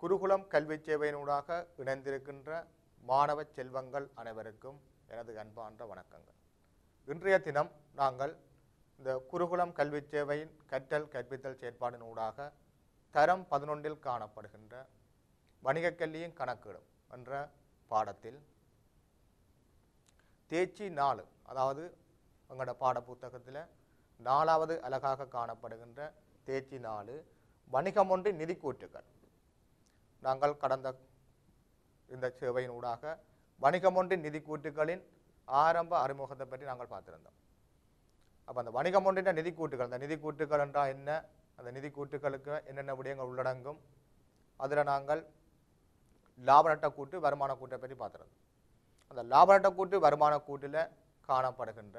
குருகுலம் கல்வி சேவையினூடாக இணைந்திருக்கின்ற மாணவ செல்வங்கள் அனைவருக்கும் எனது அன்பார்ந்த வணக்கங்கள் இன்றைய தினம் நாங்கள் இந்த குருகுலம் கல்வி சேவையின் கற்றல் கற்பித்தல் செயற்பாடினூடாக தரம் பதினொன்றில் காணப்படுகின்ற வணிகக் கல்வியின் கணக்கிடும் என்ற பாடத்தில் தேர்ச்சி நாலு அதாவது எங்களோட பாட புத்தகத்தில் நாலாவது அழகாக காணப்படுகின்ற தேர்ச்சி நாலு வணிகம் ஒன்று நிதிக்கூற்றுகள் நாங்கள் கடந்த இந்த சேவையினூடாக வணிகம் ஒன்றின் நிதிக்கூட்டுகளின் ஆரம்ப அறிமுகத்தை பற்றி நாங்கள் பார்த்திருந்தோம் அப்போ அந்த வணிகம் ஒன்றின் நிதிக்கூட்டுகள் அந்த நிதிக்கூட்டுகள் என்றால் என்ன அந்த நிதிக்கூட்டுகளுக்கு என்னென்ன விடயங்கள் உள்ளடங்கும் அதில் நாங்கள் லாப நட்ட கூட்டு வருமான கூட்டை பற்றி பார்த்திருந்தோம் அந்த லாப நட்ட கூட்டு வருமான கூட்டில் காணப்படுகின்ற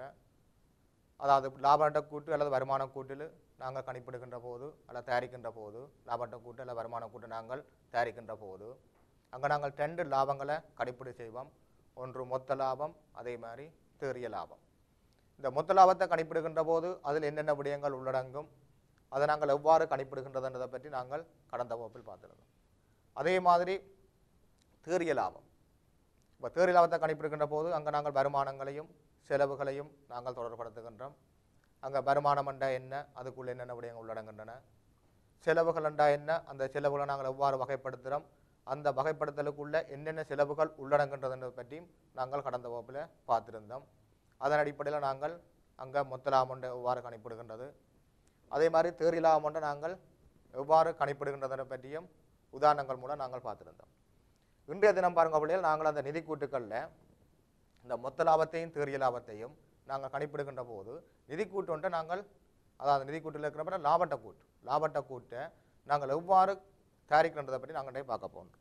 அதாவது லாப நட்ட கூட்டு அல்லது வருமான கூட்டில் நாங்கள் கணிப்பிடுகின்ற போது அல்லது தயாரிக்கின்ற போது லாப நட்ட கூட்டு அல்லது வருமான கூட்டு நாங்கள் தயாரிக்கின்ற போது அங்கே நாங்கள் ரெண்டு லாபங்களை கணிப்பீடு செய்வோம் ஒன்று மொத்த லாபம் அதே மாதிரி தேறிய லாபம் இந்த மொத்த லாபத்தை கணிப்பிடுகின்ற போது அதில் என்னென்ன விடயங்கள் உள்ளடங்கும் அதை நாங்கள் எவ்வாறு கணிப்பிடுகின்றதுன்றதை பற்றி நாங்கள் கடந்த வகுப்பில் பார்த்திருந்தோம் அதே மாதிரி தேறிய லாபம் இப்போ தேறிய லாபத்தை கணிப்பிடுகின்ற போது அங்கே நாங்கள் வருமானங்களையும் செலவுகளையும் நாங்கள் தொடர்படுத்துகின்றோம் அங்கே வருமானம் என்றா என்ன அதுக்குள்ள என்னென்ன விடயங்கள் உள்ளடங்குகின்றன செலவுகள் என்றா என்ன அந்த செலவுகளை நாங்கள் எவ்வாறு வகைப்படுத்துகிறோம் அந்த வகைப்படுத்தலுக்குள்ள என்னென்ன செலவுகள் உள்ளடங்குன்றதை பற்றியும் நாங்கள் கடந்த வகுப்பில் பார்த்திருந்தோம் அதன் அடிப்படையில் நாங்கள் அங்கே மொத்த லாபம் எவ்வாறு கணிப்பிடுகின்றது அதே மாதிரி தேறி லாபம் ஒன்றை நாங்கள் எவ்வாறு கணிப்பிடுகின்றதை பற்றியும் உதாரணங்கள் மூலம் நாங்கள் பார்த்திருந்தோம் இன்றைய தினம் பாருங்க பிள்ளைகள் நாங்கள் அந்த நிதி கூட்டுக்களில் இந்த மொத்த லாபத்தையும் தேறிய லாபத்தையும் நாங்கள் கணிப்பிடுகின்ற போது நிதி கூட்டு ஒன்றை நாங்கள் அதாவது நிதி கூட்டில் இருக்கிறப்ப லாபட்ட கூட்டு லாபட்ட கூட்டை நாங்கள் எவ்வாறு தயாரிக்கின்றதை பற்றி நாங்கள் இன்றைய பார்க்க போகிறோம்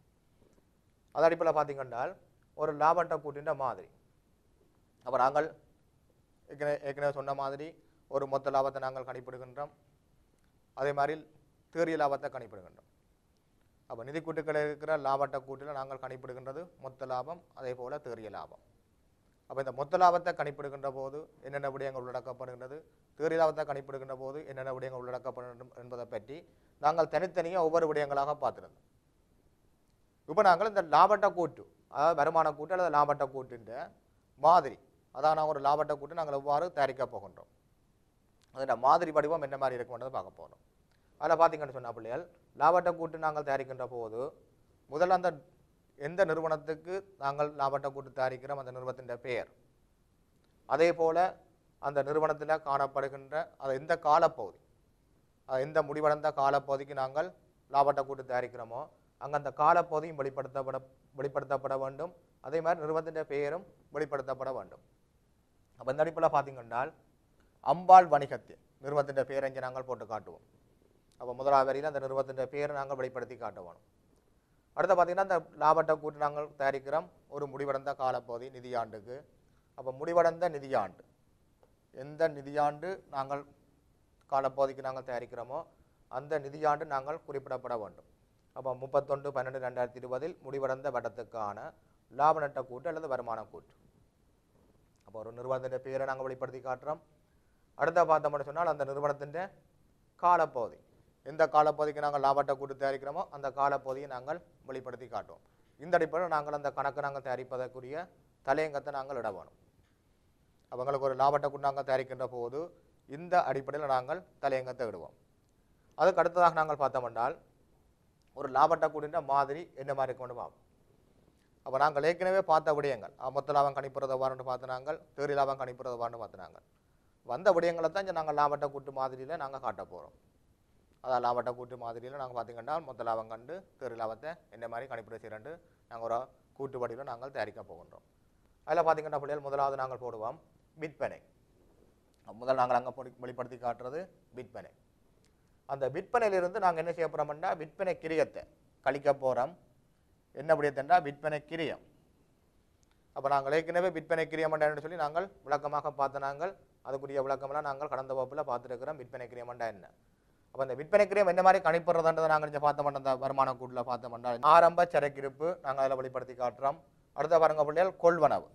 அது அடிப்படையில் பார்த்தீங்கன்னால் ஒரு லாபட்ட கூட்டின்ற மாதிரி அப்போ நாங்கள் ஏற்கனவே ஏற்கனவே சொன்ன மாதிரி ஒரு மொத்த லாபத்தை நாங்கள் கணிப்பிடுகின்றோம் அதே மாதிரி தேறிய லாபத்தை கணிப்பிடுகின்றோம் அப்போ நிதி கூட்டுக்களில் இருக்கிற லாபட்ட கூட்டில் நாங்கள் கணிப்பிடுகின்றது மொத்த லாபம் அதே போல் தேறிய லாபம் அப்போ இந்த மொத்த லாபத்தை கணிப்பிடுகின்ற போது என்னென்ன விடயங்கள் உள்ளடக்கப்படுகின்றது தேறிய லாபத்தை கணிப்பிடுகின்ற போது என்னென்ன விடயங்கள் உள்ளடக்கப்படும் என்பதை பற்றி நாங்கள் தனித்தனியாக ஒவ்வொரு விடயங்களாக பார்த்திருந்தோம் இப்போ நாங்கள் இந்த லாபட்ட கூட்டு அதாவது வருமான கூட்டு அல்லது லாபட்ட கூட்டுன்ற மாதிரி அதான் நாங்கள் ஒரு லாபட்ட கூட்டு நாங்கள் எவ்வாறு தயாரிக்க போகின்றோம் அதோட மாதிரி வடிவம் என்ன மாதிரி இருக்கும்ன்றதை பார்க்க போகிறோம் அதில் பார்த்தீங்கன்னு சொன்ன பிள்ளைகள் லாபட்ட கூட்டு நாங்கள் தயாரிக்கின்ற போது முதல்ல அந்த எந்த நிறுவனத்துக்கு நாங்கள் லாபட்ட கூட்டு தயாரிக்கிறோம் அந்த நிறுவனத்தின் பெயர் அதே போல் அந்த நிறுவனத்தில் காணப்படுகின்ற அது எந்த காலப்பகுதி அது எந்த முடிவடைந்த காலப்பகுதிக்கு நாங்கள் லாபட்ட கூட்டு தயாரிக்கிறோமோ அங்கே அந்த காலப்பகுதியும் வெளிப்படுத்தப்பட வெளிப்படுத்தப்பட வேண்டும் அதே மாதிரி நிறுவனத்தின் பெயரும் வெளிப்படுத்தப்பட வேண்டும் அப்போ இந்த அடிப்பில் பார்த்தீங்கன்னால் அம்பாள் வணிகத்தில் நிறுவனத்தின் பெயரை இங்கே நாங்கள் போட்டு காட்டுவோம் அப்போ முதலாவது வரியில் அந்த நிறுவனத்தின் பெயரை நாங்கள் வெளிப்படுத்தி காட்ட வேணும் அடுத்து பார்த்தீங்கன்னா இந்த லாபட்ட கூட்டு நாங்கள் தயாரிக்கிறோம் ஒரு முடிவடைந்த காலப்பகுதி நிதியாண்டுக்கு அப்போ முடிவடைந்த நிதியாண்டு எந்த நிதியாண்டு நாங்கள் காலப்பகுதிக்கு நாங்கள் தயாரிக்கிறோமோ அந்த நிதியாண்டு நாங்கள் குறிப்பிடப்பட வேண்டும் அப்போ முப்பத்தொன்று பன்னெண்டு ரெண்டாயிரத்தி இருபதில் முடிவடைந்த வட்டத்துக்கான லாப நட்ட கூட்டு அல்லது வருமான கூட்டு அப்போ ஒரு நிறுவனத்தின் பேரை நாங்கள் வெளிப்படுத்தி காட்டுறோம் அடுத்த பார்த்தோம்னு சொன்னால் அந்த நிறுவனத்தின் காலப்பகுதி எந்த காலப்பகுதிக்கு நாங்கள் லாபட்ட கூட்டு தயாரிக்கிறோமோ அந்த காலப்பகுதியை நாங்கள் வெளிப்படுத்தி காட்டுவோம் இந்த அடிப்படையில் நாங்கள் அந்த கணக்கை நாங்கள் தயாரிப்பதற்குரிய தலையங்கத்தை நாங்கள் இட வேணும் அவங்களுக்கு ஒரு லாபட்ட கூட்டு நாங்கள் தயாரிக்கின்ற போது இந்த அடிப்படையில் நாங்கள் தலையங்கத்தை இடுவோம் அதுக்கு அடுத்ததாக நாங்கள் பார்த்தோம்னால் ஒரு லாபட்ட கூட்டின்ற மாதிரி என்ன மாதிரி இருக்கும்னு பார்ப்போம் அப்போ நாங்கள் ஏற்கனவே பார்த்த விடயங்கள் அஹ் மொத்த லாபம் கணிப்புறது வாரன்னு பார்த்து நாங்கள் தேறி லாபம் கணிப்புறது வாரன்னு பார்த்து நாங்கள் வந்த விடயங்களை தான் இங்கே நாங்கள் லாபட்ட கூட்டு மாதிரியில் நாங்கள் காட்ட போகிறோம் அதான் லாபட்ட கூட்டு மாதிரியில் நாங்கள் பார்த்தீங்கன்னா மொத்த லாபம் கண்டு தேறி லாபத்தை என்ன மாதிரி கணிப்பிட செய்யறண்டு நாங்கள் ஒரு கூட்டு வடிவில் நாங்கள் தயாரிக்க போகின்றோம் அதில் பார்த்தீங்கன்னா பிள்ளைகள் முதலாவது நாங்கள் போடுவோம் விற்பனை முதல் நாங்கள் அங்கே வெளிப்படுத்தி காட்டுறது விற்பனை அந்த விற்பனையிலிருந்து நாங்கள் என்ன செய்ய போகிறோம்னா விற்பனை கிரியத்தை கழிக்க போகிறோம் என்ன விடயத்தண்டா விற்பனை கிரியம் அப்போ நாங்கள் ஏற்கனவே விற்பனை கிரியம் என்னன்னு சொல்லி நாங்கள் விளக்கமாக பார்த்த நாங்கள் அதுக்குரிய விளக்கமெல்லாம் நாங்கள் கடந்த வகுப்பில் பார்த்துருக்கிறோம் விற்பனை கிரியமண்டா என்ன அப்போ அந்த விற்பனை கிரியம் என்ன மாதிரி கணிப்படுறதுன்றதை நாங்கள் இங்கே பார்த்த மாட்டோம் அந்த வருமான கூட்டில் பார்த்த மாட்டோம் ஆரம்ப சரக்கிருப்பு நாங்கள் அதில் வெளிப்படுத்தி காட்டுறோம் அடுத்த பாருங்க பிள்ளைகள் கொள்வனவு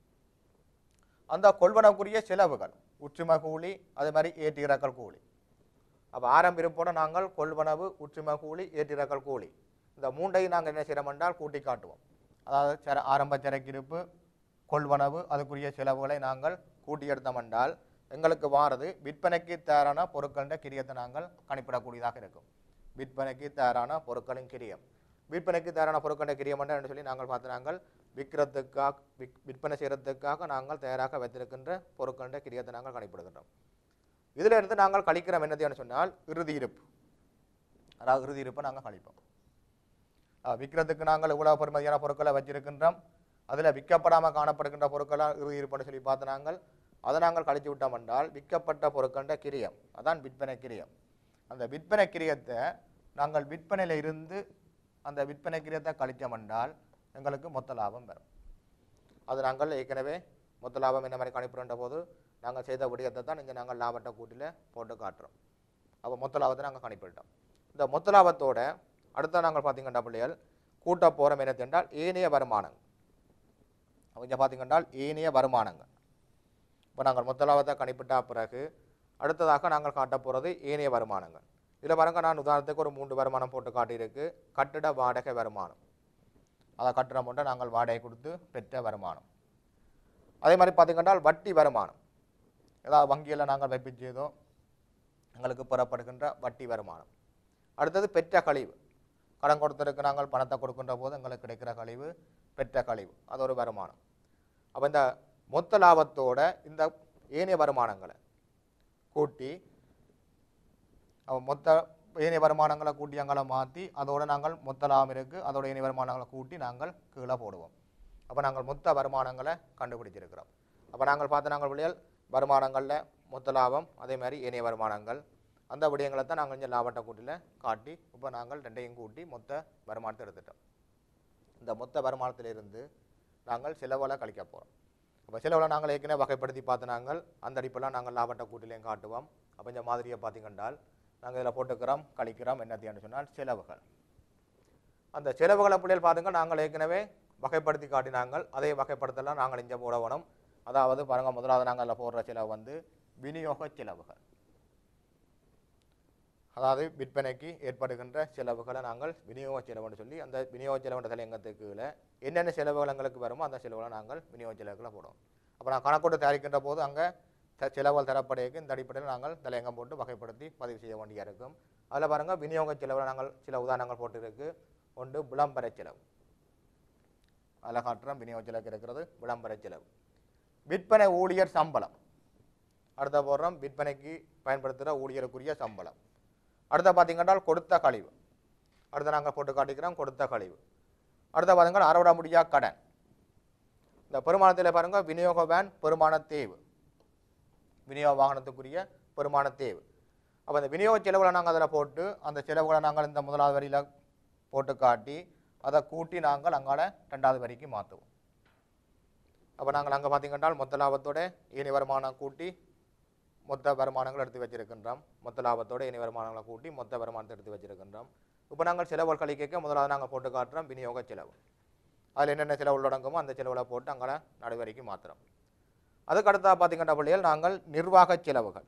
அந்த கொள்வனவுக்குரிய செலவுகள் உற்றும கூலி அதே மாதிரி ஏற்றிறக்கல் கூலி அப்போ ஆரம்ப இருப்போட நாங்கள் கொள்வனவு உற்றும கூலி ஏற்றிறக்கல் கூலி இந்த மூண்டையும் நாங்கள் என்ன செய்கிறோம் என்றால் கூட்டி காட்டுவோம் அதாவது சர ஆரம்ப சரக்கிருப்பு கொள்வனவு அதுக்குரிய செலவுகளை நாங்கள் கூட்டி எடுத்தோம் என்றால் எங்களுக்கு வாரது விற்பனைக்கு தயாரான பொருட்களின் கிரியத்தை நாங்கள் கணிப்பிடக்கூடியதாக இருக்கும் விற்பனைக்கு தயாரான பொருட்களின் கிரியம் விற்பனைக்கு தயாரான பொருட்களின் கிரியம் என்று சொல்லி நாங்கள் பார்த்து நாங்கள் விற்கிறதுக்காக விக் விற்பனை செய்கிறதுக்காக நாங்கள் தயாராக வைத்திருக்கின்ற பொருட்களின் கிரியத்தை நாங்கள் கணிப்பிடுகின்றோம் இதில் இருந்து நாங்கள் கழிக்கிறோம் என்னதுன்னு சொன்னால் இறுதி இருப்பு அதாவது இறுதி இருப்பை நாங்கள் கழிப்போம் அஹ் விற்கிறதுக்கு நாங்கள் இவ்வளவு பெருமதியான பொருட்களை வச்சிருக்கின்றோம் அதில் விற்கப்படாமல் காணப்படுகின்ற பொருட்களை இறுதி இருப்புன்னு சொல்லி பார்த்து நாங்கள் அதை நாங்கள் கழிச்சு விட்டோம் என்றால் விற்கப்பட்ட பொருட்கள கிரியம் அதான் விற்பனை கிரியம் அந்த விற்பனை கிரியத்தை நாங்கள் விற்பனையில் இருந்து அந்த விற்பனை கிரியத்தை கழித்தோம் என்றால் எங்களுக்கு மொத்த லாபம் வரும் அது நாங்கள் ஏற்கனவே மொத்த லாபம் என்ன மாதிரி கணிப்புறன்ற போது நாங்கள் செய்த விடயத்தை தான் இங்கே நாங்கள் லாபத்தை கூட்டில் போட்டு காட்டுறோம் அப்போ மொத்த லாபத்தை நாங்கள் கணிப்பிட்டோம் இந்த மொத்த லாபத்தோட அடுத்த நாங்கள் பார்த்தீங்கன்னா பிள்ளைகள் கூட்ட போகிறோம் என்ன என்றால் ஏனைய வருமானங்கள் அப்ப இங்க பார்த்தீங்கன்றால் ஏனைய வருமானங்கள் இப்போ நாங்கள் மொத்த லாபத்தை கணிப்பிட்ட பிறகு அடுத்ததாக நாங்கள் காட்ட போகிறது ஏனைய வருமானங்கள் இதில் பாருங்க நான் உதாரணத்துக்கு ஒரு மூன்று வருமானம் போட்டு காட்டியிருக்கு கட்டிட வாடகை வருமானம் அதை கட்டுற மட்டும் நாங்கள் வாடகை கொடுத்து பெற்ற வருமானம் அதே மாதிரி பார்த்தீங்கன்னா வட்டி வருமானம் ஏதாவது வங்கியில் நாங்கள் வைப்பிச்சதோ எங்களுக்கு பெறப்படுகின்ற வட்டி வருமானம் அடுத்தது பெற்ற கழிவு கடன் கொடுத்ததுக்கு நாங்கள் பணத்தை கொடுக்கின்ற போது எங்களுக்கு கிடைக்கிற கழிவு பெற்ற கழிவு அது ஒரு வருமானம் அப்போ இந்த மொத்த லாபத்தோட இந்த ஏனைய வருமானங்களை கூட்டி அப்ப மொத்த ஏனைய வருமானங்களை கூட்டி அங்களை மாற்றி அதோட நாங்கள் மொத்த லாபம் இருக்குது அதோட ஏனைய வருமானங்களை கூட்டி நாங்கள் கீழே போடுவோம் அப்போ நாங்கள் மொத்த வருமானங்களை கண்டுபிடிச்சிருக்கிறோம் அப்போ நாங்கள் பார்த்த நாங்கள் விளையால் வருமானங்களில் மொத்த லாபம் அதே மாதிரி ஏனைய வருமானங்கள் அந்த விடயங்களை தான் நாங்கள் இங்கே லாபட்ட கூட்டில் காட்டி இப்போ நாங்கள் ரெண்டையும் கூட்டி மொத்த வருமானத்தை எடுத்துட்டோம் இந்த மொத்த வருமானத்திலிருந்து நாங்கள் செலவுகளை கழிக்க போகிறோம் அப்போ செலவுகளை நாங்கள் ஏற்கனவே வகைப்படுத்தி பார்த்து நாங்கள் அந்த அடிப்பெல்லாம் நாங்கள் லாபட்ட கூட்டிலையும் காட்டுவோம் அப்போ இந்த மாதிரியை பார்த்தீங்கன்றால் நாங்கள் இதில் போட்டுக்கிறோம் கழிக்கிறோம் என்னத்தையான்னு சொன்னால் செலவுகள் அந்த செலவுகளை பிள்ளைகள் பாருங்க நாங்கள் ஏற்கனவே வகைப்படுத்தி காட்டினாங்கள் அதே வகைப்படுத்தலாம் நாங்கள் இங்கே போட வேணும் அதாவது பாருங்க முதலாவது நாங்கள் அதில் போடுற செலவு வந்து விநியோக செலவுகள் அதாவது விற்பனைக்கு ஏற்படுகின்ற செலவுகளை நாங்கள் விநியோக செலவுன்னு சொல்லி அந்த விநியோக செலவுன்ற தலையங்கத்துக்கு கீழே என்னென்ன செலவுகள் எங்களுக்கு வருமோ அந்த செலவுகளை நாங்கள் விநியோக செலவுகளை போடுவோம் அப்போ நான் கணக்கோட்டு தயாரிக்கின்ற போது அங்கே த செலவுகள் தரப்படையக்கு இந்த அடிப்படையில் நாங்கள் தலையங்கம் போட்டு வகைப்படுத்தி பதிவு செய்ய வேண்டியா இருக்கும் அதில் பாருங்கள் விநியோக செலவில் நாங்கள் சில உதாரணங்கள் போட்டிருக்கு ஒன்று விளம்பர செலவு அதில் காட்டுறோம் விநியோக செலவுக்கு இருக்கிறது விளம்பர செலவு விற்பனை ஊழியர் சம்பளம் அடுத்த போடுறோம் விற்பனைக்கு பயன்படுத்துகிற ஊழியருக்குரிய சம்பளம் அடுத்த பார்த்தீங்கன்னா கொடுத்த கழிவு அடுத்த நாங்கள் போட்டு காட்டிக்கிறோம் கொடுத்த கழிவு அடுத்த பார்த்தீங்கன்னா அறுவடை முடியா கடன் இந்த பெருமானத்தில் பாருங்க விநியோக வேன் பெருமான தேவு விநியோக வாகனத்துக்குரிய பெருமான தேவு அப்போ இந்த விநியோக செலவுகளை நாங்கள் அதில் போட்டு அந்த செலவுகளை நாங்கள் இந்த முதலாவது வரியில் போட்டு காட்டி அதை கூட்டி நாங்கள் அங்கால ரெண்டாவது வரிக்கு மாற்றுவோம் அப்போ நாங்கள் அங்கே பார்த்தீங்கன்னா மொத்த லாபத்தோட இனி வருமானம் கூட்டி மொத்த வருமானங்கள் எடுத்து வச்சிருக்கின்றோம் மொத்த லாபத்தோட இனி வருமானங்களை கூட்டி மொத்த வருமானத்தை எடுத்து வச்சிருக்கின்றோம் இப்போ நாங்கள் செலவுகள் கழிக்க முதலாவது நாங்கள் போட்டு காட்டுறோம் விநியோக செலவு அதில் என்னென்ன செலவு உள்ளடங்குமோ அந்த செலவுகளை போட்டு அங்கே நடுவரைக்கு மாற்றுறோம் அதுக்கு அடுத்தா பார்த்தீங்கன்னா பிள்ளைகள் நாங்கள் நிர்வாக செலவுகள்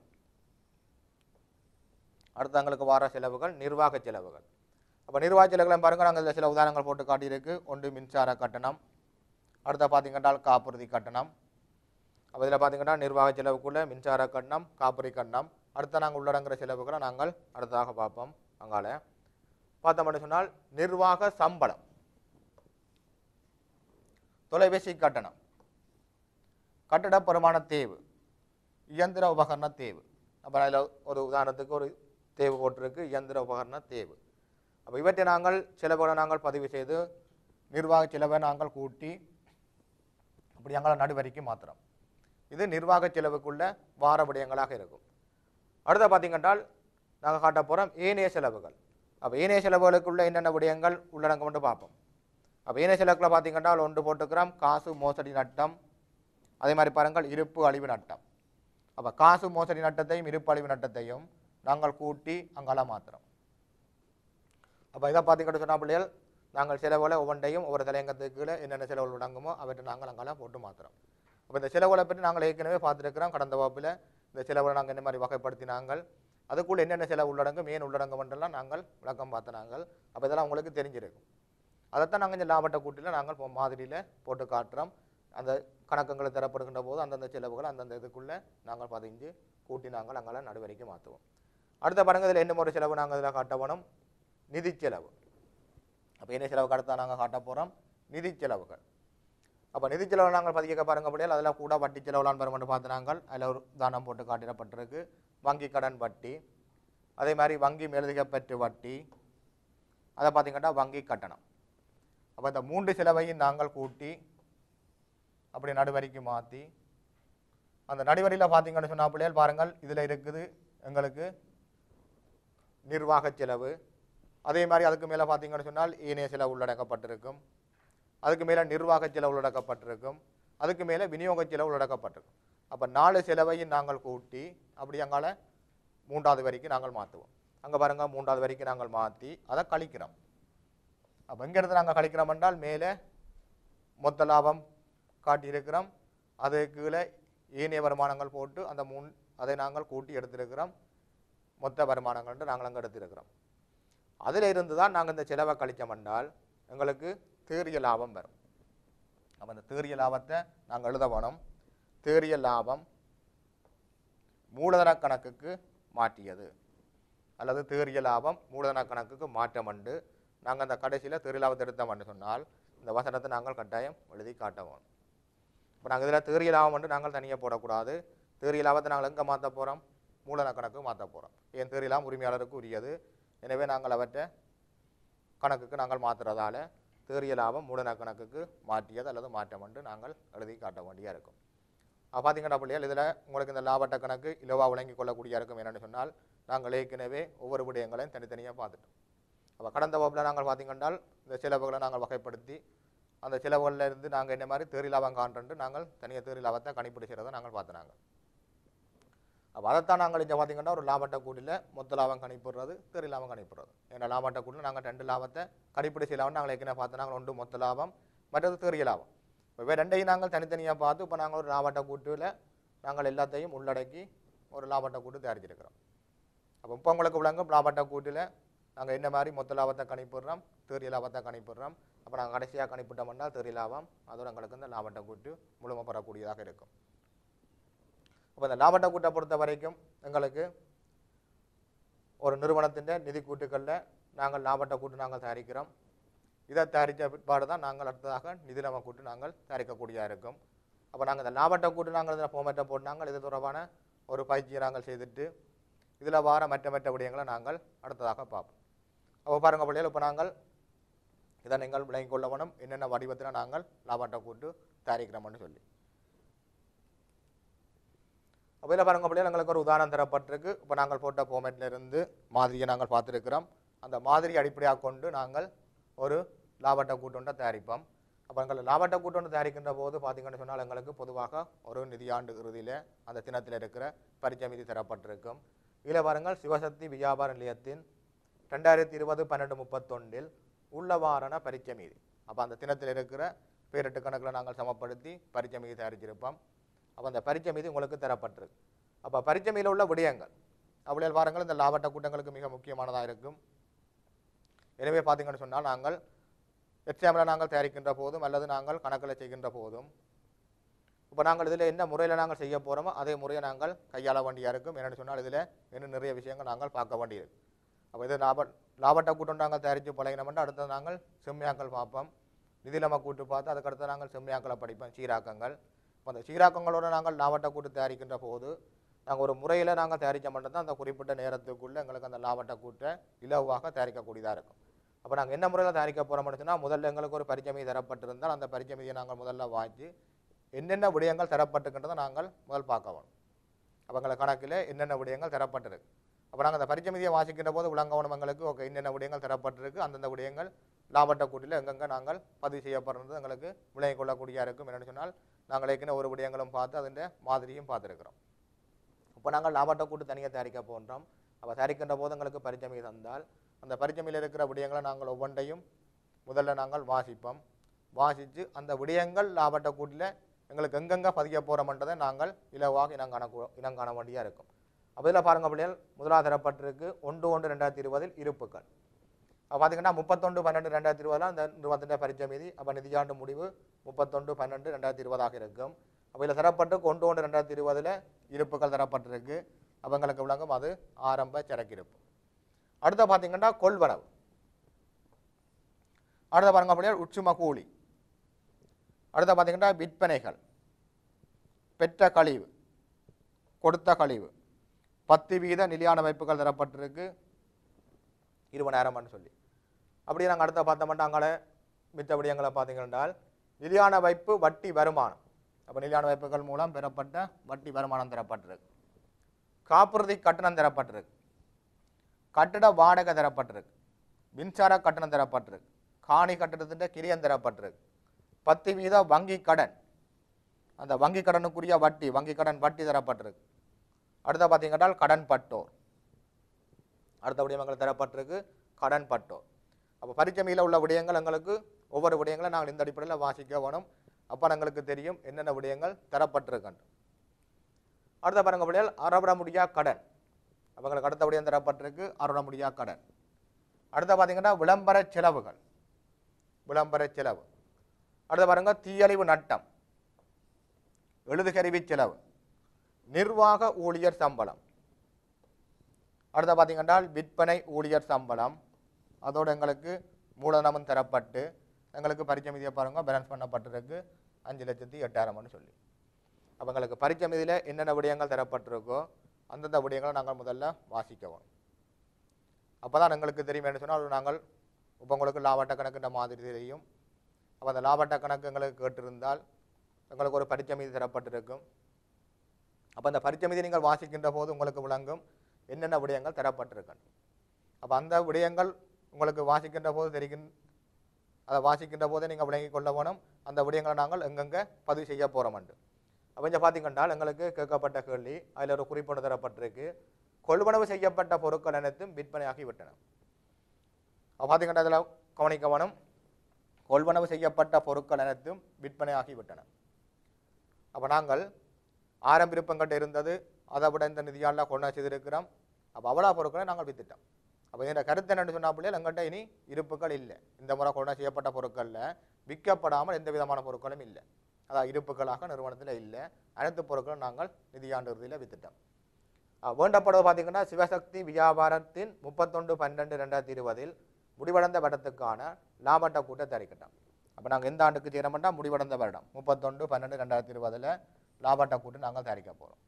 அடுத்து எங்களுக்கு வர செலவுகள் நிர்வாக செலவுகள் அப்போ நிர்வாக செலவுகளை பாருங்க நாங்கள் இதில் சில உதாரணங்கள் போட்டு காட்டியிருக்கு ஒன்று மின்சார கட்டணம் அடுத்த பார்த்தீங்கன்னா காப்புறுதி கட்டணம் அப்போ இதில் பார்த்தீங்கன்னா நிர்வாக செலவுக்குள்ள மின்சார கட்டணம் காப்புறுதி கட்டணம் அடுத்த நாங்கள் உள்ளடங்குற செலவுகளை நாங்கள் அடுத்ததாக பார்ப்போம் அங்கால பார்த்தோம்னு சொன்னால் நிர்வாக சம்பளம் தொலைபேசி கட்டணம் கட்டட பெருமான தேவு இயந்திர உபகரண தேவு அப்போ அதில் ஒரு உதாரணத்துக்கு ஒரு தேவு போட்டிருக்கு இயந்திர உபகரண தேவு அப்போ இவற்றை நாங்கள் செலவுகளை நாங்கள் பதிவு செய்து நிர்வாக செலவை நாங்கள் கூட்டி அப்படி எங்களை நடுவரிக்கு மாத்திரம் இது நிர்வாக செலவுக்குள்ள வார விடயங்களாக இருக்கும் அடுத்த பார்த்தீங்கன்றால் நாங்கள் காட்ட போகிறோம் ஏனைய செலவுகள் அப்போ ஏனைய செலவுகளுக்குள்ள என்னென்ன விடயங்கள் உள்ளடங்கம்னு பார்ப்போம் அப்போ ஏனைய செலவுக்குள்ள பார்த்தீங்கன்னா ஒன்று போட்டுக்கிறோம் காசு மோசடி நட்டம் அதே மாதிரி பாருங்கள் இருப்பு அழிவு நட்டம் அப்போ காசு மோசடி நட்டத்தையும் இருப்பு அழிவு நட்டத்தையும் நாங்கள் கூட்டி அங்கால மாத்திரம் அப்போ இதை பார்த்தீங்கன்னு சொன்னால் பிள்ளைகள் நாங்கள் செலவுகளை ஒவ்வொன்றையும் ஒவ்வொரு தலையங்கத்துக்கு கீழே என்னென்ன செலவுகள் அடங்குமோ அவற்றை நாங்கள் அங்கால போட்டு மாத்திரம் அப்போ இந்த செலவுகளை பற்றி நாங்கள் ஏற்கனவே பார்த்துருக்கிறோம் கடந்த வகுப்பில் இந்த செலவுகளை நாங்கள் என்ன மாதிரி வகைப்படுத்தினாங்கள் அதுக்குள்ள என்னென்ன செலவு உள்ளடங்கும் ஏன் உள்ளடங்கும் என்றெல்லாம் நாங்கள் விளக்கம் பார்த்த நாங்கள் அப்போ இதெல்லாம் உங்களுக்கு தெரிஞ்சிருக்கும் அதைத்தான் நாங்கள் இந்த லாபட்ட கூட்டில் நாங்கள் இப்போ மாதிரியில் போட்டு காட்டுறோம் அந்த கணக்குங்களை தரப்படுகின்ற போது அந்தந்த செலவுகள் அந்தந்த இதுக்குள்ளே நாங்கள் பதிஞ்சு கூட்டி நாங்கள் அங்கே நடுவரைக்கு மாற்றுவோம் அடுத்த பாருங்க இதில் என்ன ஒரு செலவு நாங்கள் இதில் காட்ட போனோம் நிதி செலவு அப்போ என்ன செலவுக்கு அடுத்தா நாங்கள் காட்ட போகிறோம் நிதி செலவுகள் அப்போ நிதி செலவு நாங்கள் பதிக்க பாருங்க அப்படியே அதில் கூட வட்டி செலவுலான்னு பெருமென்று பார்த்து நாங்கள் அதில் ஒரு தானம் போட்டு காட்டிடப்பட்டிருக்கு வங்கி கடன் வட்டி அதே மாதிரி வங்கி மேலதிகப்பற்று வட்டி அதை பார்த்தீங்கன்னா வங்கி கட்டணம் அப்போ இந்த மூன்று செலவையும் நாங்கள் கூட்டி அப்படி நடுவரிக்கு மாற்றி அந்த நடுவரியில் பார்த்தீங்கன்னு சொன்னா பிள்ளைகள் பாருங்கள் இதில் இருக்குது எங்களுக்கு நிர்வாக செலவு அதே மாதிரி அதுக்கு மேலே பார்த்தீங்கன்னு சொன்னால் ஏனைய செலவு உள்ளடக்கப்பட்டிருக்கும் அதுக்கு மேலே நிர்வாக செலவு உள்ளடக்கப்பட்டிருக்கும் அதுக்கு மேலே விநியோக செலவு உள்ளடக்கப்பட்டிருக்கும் அப்போ நாலு செலவையும் நாங்கள் கூட்டி அப்படி அங்கால மூன்றாவது வரைக்கும் நாங்கள் மாற்றுவோம் அங்கே பாருங்க மூன்றாவது வரைக்கும் நாங்கள் மாற்றி அதை கழிக்கிறோம் அப்போ எங்கேருந்து நாங்கள் கழிக்கிறோம் என்றால் மேலே மொத்த லாபம் காட்டியிருக்கிறோம் அது கீழே ஏனைய வருமானங்கள் போட்டு அந்த மூன் அதை நாங்கள் கூட்டி எடுத்திருக்கிறோம் மொத்த வருமானங்கள்ட்டு நாங்கள் அங்கே எடுத்திருக்கிறோம் அதில் இருந்து தான் நாங்கள் இந்த செலவை கழிச்சோம் என்றால் எங்களுக்கு தேறிய லாபம் வரும் அப்போ அந்த தேறிய லாபத்தை நாங்கள் எழுத வேணும் தேறிய லாபம் மூலதன கணக்குக்கு மாற்றியது அல்லது தேறிய லாபம் மூலதன கணக்குக்கு மாற்றமண்டு நாங்கள் அந்த கடைசியில் தேறிய லாபத்தை எடுத்தோம்னு சொன்னால் இந்த வசனத்தை நாங்கள் கட்டாயம் எழுதி காட்டவோம் இப்போ நாங்கள் இதில் தேறிய லாபம் வந்து நாங்கள் தனியாக போடக்கூடாது தேறிய லாபத்தை நாங்கள் எங்கே மாற்ற போகிறோம் மூலதன கணக்கு மாற்ற போகிறோம் ஏன் தேறிய லாபம் உரிமையாளருக்கு உரியது எனவே நாங்கள் அவற்றை கணக்குக்கு நாங்கள் மாற்றுறதால தேறிய லாபம் மூலதன கணக்குக்கு மாற்றியது அல்லது மாற்றம் என்று நாங்கள் எழுதி காட்ட வேண்டியா இருக்கும் அப்போ பார்த்தீங்கன்னா பிள்ளைகள் இதில் உங்களுக்கு இந்த லாபட்ட கணக்கு இலவா விளங்கிக் கொள்ளக்கூடிய இருக்கும் என்னென்னு சொன்னால் நாங்கள் ஏற்கனவே ஒவ்வொரு விடயங்களையும் தனித்தனியாக பார்த்துட்டோம் அப்போ கடந்த வகுப்பில் நாங்கள் பார்த்தீங்கன்னா இந்த செலவுகளை நாங்கள் வகைப்படுத்தி அந்த செலவுகளில் இருந்து நாங்கள் என்ன மாதிரி தேறி லாபம் காண்றன்ட்டு நாங்கள் தனியாக தேறி லாபத்தை கணிப்பீடு செய்கிறத நாங்கள் பார்த்துனாங்க அப்போ அதைத்தான் நாங்கள் இங்கே பார்த்தீங்கன்னா ஒரு லாபட்ட கூட்டில் மொத்த லாபம் கணிப்பிடுறது தேறி லாபம் கணிப்பிடுறது ஏன்னா லாபட்ட கூட்டில் நாங்கள் ரெண்டு லாபத்தை கணிப்பீடு செய்யலாம்னு நாங்கள் ஏற்கனவே பார்த்து நாங்கள் ஒன்று மொத்த லாபம் மற்றது தேறிய லாபம் இப்போ ரெண்டையும் நாங்கள் தனித்தனியாக பார்த்து இப்போ நாங்கள் ஒரு லாபட்ட கூட்டில் நாங்கள் எல்லாத்தையும் உள்ளடக்கி ஒரு லாபட்ட கூட்டு தயாரிச்சிருக்கிறோம் அப்போ இப்போ உங்களுக்கு விளங்கும் லாபட்ட கூட்டில் நாங்கள் என்ன மாதிரி மொத்த லாபத்தை கணிப்பிடுறோம் தேறிய லாபத்தை கணிப்பிடுறோம் அப்போ நாங்கள் கடைசியாக கணிப்பிட்டோம்னா தேறிய லாபம் அதோட எங்களுக்கு இந்த லாபட்ட கூட்டு முழுமை பெறக்கூடியதாக இருக்கும் அப்போ இந்த லாபட்ட கூட்டை பொறுத்த வரைக்கும் எங்களுக்கு ஒரு நிறுவனத்தின் நிதி கூட்டுகளில் நாங்கள் லாபட்ட கூட்டு நாங்கள் தயாரிக்கிறோம் இதை தயாரித்த பிற்பாடு தான் நாங்கள் அடுத்ததாக நிதிநிலைமை கூட்டு நாங்கள் தயாரிக்கக்கூடியதாக இருக்கும் அப்போ நாங்கள் இந்த லாபட்ட கூட்டு நாங்கள் இதில் ஃபார்மேட்டை போட்டு நாங்கள் இது தொடர்பான ஒரு பயிற்சியை நாங்கள் செய்துட்டு இதில் வார மற்ற மற்ற விடயங்களை நாங்கள் அடுத்ததாக பார்ப்போம் அப்போ பாருங்க பிள்ளைகள் இப்போ நாங்கள் இதை நீங்கள் விளங்கிக் கொள்ள வேணும் என்னென்ன வடிவத்தில் நாங்கள் லாபட்ட கூட்டு தயாரிக்கிறோம்னு சொல்லி அப்போ இதில் பாருங்க பிள்ளைகள் எங்களுக்கு ஒரு உதாரணம் தரப்பட்டிருக்கு இப்போ நாங்கள் போட்ட ஃபார்மேட்ல இருந்து மாதிரியை நாங்கள் பார்த்துருக்கிறோம் அந்த மாதிரி அடிப்படையாக கொண்டு நாங்கள் ஒரு லாபட்ட கூட்டொன்றை தயாரிப்போம் அப்போ எங்கள் லாபட்ட கூட்டொன்று தயாரிக்கின்ற போது பார்த்தீங்கன்னு சொன்னால் எங்களுக்கு பொதுவாக ஒரு நிதியாண்டு இறுதியில் அந்த தினத்தில் இருக்கிற பரிச்சை மீதி தரப்பட்டிருக்கும் இதில் பாருங்கள் சிவசக்தி வியாபார நிலையத்தின் ரெண்டாயிரத்தி இருபது பன்னெண்டு முப்பத்தொன்றில் உள்ளவாரண பரிச்சை மீதி அப்போ அந்த தினத்தில் இருக்கிற பேரெட்டு கணக்கில் நாங்கள் சமப்படுத்தி பரிச்சை மீதி தயாரிச்சிருப்போம் அப்போ அந்த பரிச்சை மீதி உங்களுக்கு தரப்பட்டிருக்கு அப்போ பரிச்சை மீதியில் உள்ள விடயங்கள் அப்படியே பாருங்கள் இந்த லாபட்ட கூட்டங்களுக்கு மிக முக்கியமானதாக இருக்கும் எனவே பார்த்தீங்கன்னு சொன்னால் நாங்கள் எக்ஸாமில் நாங்கள் தயாரிக்கின்ற போதும் அல்லது நாங்கள் கணக்கில் செய்கின்ற போதும் இப்போ நாங்கள் இதில் என்ன முறையில் நாங்கள் செய்ய போகிறோமோ அதே முறையை நாங்கள் கையாள வேண்டியா இருக்கும் என்னென்னு சொன்னால் இதில் இன்னும் நிறைய விஷயங்கள் நாங்கள் பார்க்க வேண்டியிருக்கு அப்போ இது லாப லாபட்ட கூட்டம் நாங்கள் தயாரித்து பழகினோம்னா அடுத்தது நாங்கள் செம்மையாக்கள் பார்ப்போம் நிதிநிலைமை கூட்டு பார்த்து அதுக்கடுத்து நாங்கள் செம்மையாக்களை படிப்போம் சீராக்கங்கள் அப்போ அந்த சீராக்கங்களோட நாங்கள் லாபட்ட கூட்டு தயாரிக்கின்ற போது நாங்கள் ஒரு முறையில் நாங்கள் தயாரிக்க மட்டும்தான் அந்த குறிப்பிட்ட நேரத்துக்குள்ளே எங்களுக்கு அந்த லாபட்ட கூட்டை இலவாக தயாரிக்கக்கூடியதாக இருக்கும் அப்போ நாங்கள் என்ன முறையில் தயாரிக்க போகிறோம்னு சொன்னால் முதல்ல எங்களுக்கு ஒரு பரிச்சை மீதி தரப்பட்டிருந்தால் அந்த பரிச்சை மீதியை நாங்கள் முதல்ல வாங்கி என்னென்ன விடயங்கள் தரப்பட்டிருக்கின்றதை நாங்கள் முதல் பார்க்க வேணும் அப்போ எங்களுக்கு கணக்கில் என்னென்ன விடயங்கள் தரப்பட்டிருக்கு அப்போ நாங்கள் அந்த பரிச்சை மீதியை வாசிக்கின்ற போது விளங்கவனம் எங்களுக்கு ஓகே என்னென்ன விடயங்கள் தரப்பட்டிருக்கு அந்தந்த விடயங்கள் லாபட்ட கூட்டில் எங்கெங்கே நாங்கள் பதிவு செய்யப்படுறது எங்களுக்கு விளங்கிக் கொள்ளக்கூடிய இருக்கும் என்னென்னு சொன்னால் நாங்கள் ஏற்கனவே ஒரு விடயங்களும் பார்த்து அதிൻ്റെ மாதிரியும் பார்த்துருக்கிறோம் இப்போ நாங்கள் லாபட்ட கூட்டு தனியாக தயாரிக்க போன்றோம் அப்போ தயாரிக்கின்ற போது எங்களுக்கு பரிச்சமை தந்தால் அந்த பரிச்சமையில் இருக்கிற விடயங்களை நாங்கள் ஒவ்வொன்றையும் முதல்ல நாங்கள் வாசிப்போம் வாசித்து அந்த விடயங்கள் லாபட்ட கூட்டில் எங்களுக்கு எங்கெங்கே பதிய போகிறோம்ன்றதை நாங்கள் இலவாக இனங்காண இனங்காண வேண்டியாக இருக்கும் அப்போ இதில் பாருங்க பிள்ளைகள் முதலாவது தரப்பட்டிருக்கு ஒன்று ஒன்று ரெண்டாயிரத்தி இருபதில் இருப்புக்கள் அப்போ பார்த்தீங்கன்னா முப்பத்தொன்று பன்னெண்டு ரெண்டாயிரத்தி இருபதில் அந்த நிறுவனத்தின் பரிச்சை மீதி அப்போ நிதியாண்டு முடிவு முப்பத்தொன்று பன்னெண்டு ரெண்டாயிரத்தி இருபதாக இருக்கும் அப்போ இதில் தரப்பட்டு ஒன்று ஒன்று ரெண்டாயிரத்தி இருபதில் இருப்புகள் தரப்பட்டிருக்கு அவங்களுக்கு விளங்கும் அது ஆரம்ப சரக்கிருப்பு அடுத்த பார்த்தீங்கன்னா கொள்வனவு அடுத்த பாருங்க அப்படியே உச்சும கூலி அடுத்த பார்த்தீங்கன்னா விற்பனைகள் பெற்ற கழிவு கொடுத்த கழிவு பத்து வீத நிலையான வைப்புகள் தரப்பட்டிருக்கு இருபதாயிரம்னு சொல்லி அப்படியே நாங்கள் அடுத்த பார்த்தோம்னா அங்கே மித்த விடயங்களை பார்த்தீங்கன்னால் நிலையான வைப்பு வட்டி வருமானம் அப்போ நிலையான வைப்புகள் மூலம் பெறப்பட்ட வட்டி வருமானம் தரப்பட்டிருக்கு காப்புறுதி கட்டணம் தரப்பட்டிருக்கு கட்டிட வாடகை தரப்பட்டிருக்கு மின்சார கட்டணம் தரப்பட்டிருக்கு காணி கட்டணத்தின் கிரியம் தரப்பட்டிருக்கு பத்து வீத வங்கி கடன் அந்த வங்கி கடனுக்குரிய வட்டி வங்கி கடன் வட்டி தரப்பட்டிருக்கு அடுத்த பார்த்தீங்கன்னா கடன் பட்டோர் அடுத்த விடயம் எங்களுக்கு தரப்பட்டிருக்கு கடன் பட்டோர் அப்போ பரிச்சமையில் உள்ள விடயங்கள் எங்களுக்கு ஒவ்வொரு விடயங்களும் நாங்கள் இந்த அடிப்படையில் வாசிக்க வேணும் அப்போ எங்களுக்கு தெரியும் என்னென்ன விடயங்கள் தரப்பட்டிருக்கன்று அடுத்த பாருங்க விடயல் அறவிட முடியா கடன் அவங்களுக்கு அடுத்த விடயம் தரப்பட்டிருக்கு அறவிட முடியா கடன் அடுத்த பார்த்தீங்கன்னா விளம்பர செலவுகள் விளம்பர செலவு அடுத்த பாருங்க தீயழிவு நட்டம் எழுதுகருவி செலவு நிர்வாக ஊழியர் சம்பளம் அடுத்த பார்த்தீங்கன்னா விற்பனை ஊழியர் சம்பளம் அதோடு எங்களுக்கு மூலதனமும் தரப்பட்டு எங்களுக்கு பரிச்சை மீதியை பாருங்க பேலன்ஸ் பண்ணப்பட்டிருக்கு அஞ்சு லட்சத்தி எட்டாயிரம்னு சொல்லி அப்போ எங்களுக்கு பரிச்சை மீதியில் என்னென்ன விடயங்கள் தரப்பட்டிருக்கோ அந்தந்த விடயங்களை நாங்கள் முதல்ல வாசிக்கவும் அப்போ தான் எங்களுக்கு தெரியும் என்ன சொன்னால் நாங்கள் இப்போ உங்களுக்கு லாபட்ட கணக்குன்ற மாதிரி தெரியும் அப்போ அந்த லாபட்ட கணக்கு எங்களுக்கு கேட்டிருந்தால் எங்களுக்கு ஒரு பரிச்சை மீதி தரப்பட்டிருக்கும் அப்போ அந்த பரிச்சை மீதி நீங்கள் வாசிக்கின்ற போது உங்களுக்கு விளங்கும் என்னென்ன விடயங்கள் தரப்பட்டிருக்கும் அப்போ அந்த விடயங்கள் உங்களுக்கு வாசிக்கின்ற போது தெரியும் அதை வாசிக்கின்ற போதே நீங்கள் விளங்கிக் கொள்ள வேணும் அந்த விடயங்களை நாங்கள் எங்கெங்கே பதிவு செய்ய போகிறோம் அப்போ இங்கே பார்த்தீங்கன்னா எங்களுக்கு கேட்கப்பட்ட கேள்வி அதில் ஒரு குறிப்பொன்று தரப்பட்டிருக்கு கொள்வனவு செய்யப்பட்ட பொருட்கள் அனைத்தும் விற்பனையாகி விட்டன அப்போ பார்த்தீங்கன்னா அதில் கவனிக்க வேணும் கொள்வனவு செய்யப்பட்ட பொருட்கள் அனைத்தும் விற்பனையாகி விட்டன அப்போ நாங்கள் ஆரம்ப விருப்பங்கிட்ட இருந்தது அதை விட இந்த நிதியாண்டில் கொண்டு செய்திருக்கிறோம் அப்போ அவ்வளோ பொருட்களை நாங்கள் வித்துட்டோம் அப்போ இந்த கருத்து என்னன்னு சொன்னா பிள்ளைகள் எங்கள்கிட்ட இனி இருப்புகள் இல்லை இந்த முறை கொண்டு செய்யப்பட்ட பொருட்களில் விற்கப்படாமல் எந்த விதமான பொருட்களும் இல்லை அதாவது இருப்புகளாக நிறுவனத்தில் இல்லை அனைத்து பொருட்களும் நாங்கள் நிதியாண்டு இறுதியில் வித்துட்டோம் அஹ் வேண்டப்படுவது பார்த்தீங்கன்னா சிவசக்தி வியாபாரத்தின் முப்பத்தொன்று பன்னெண்டு ரெண்டாயிரத்தி இருபதில் முடிவடைந்த வருடத்துக்கான லாபட்ட கூட்டத்தை அறிக்கட்டும் அப்போ நாங்கள் எந்த ஆண்டுக்கு செய்கிறோம்னா முடிவடைந்த வருடம் முப்பத்தொன்று பன்னெண்டு ரெண்டாயிரத்தி இருபதில் லாபட்ட கூட்டு நாங்கள் தயாரிக்க போகிறோம்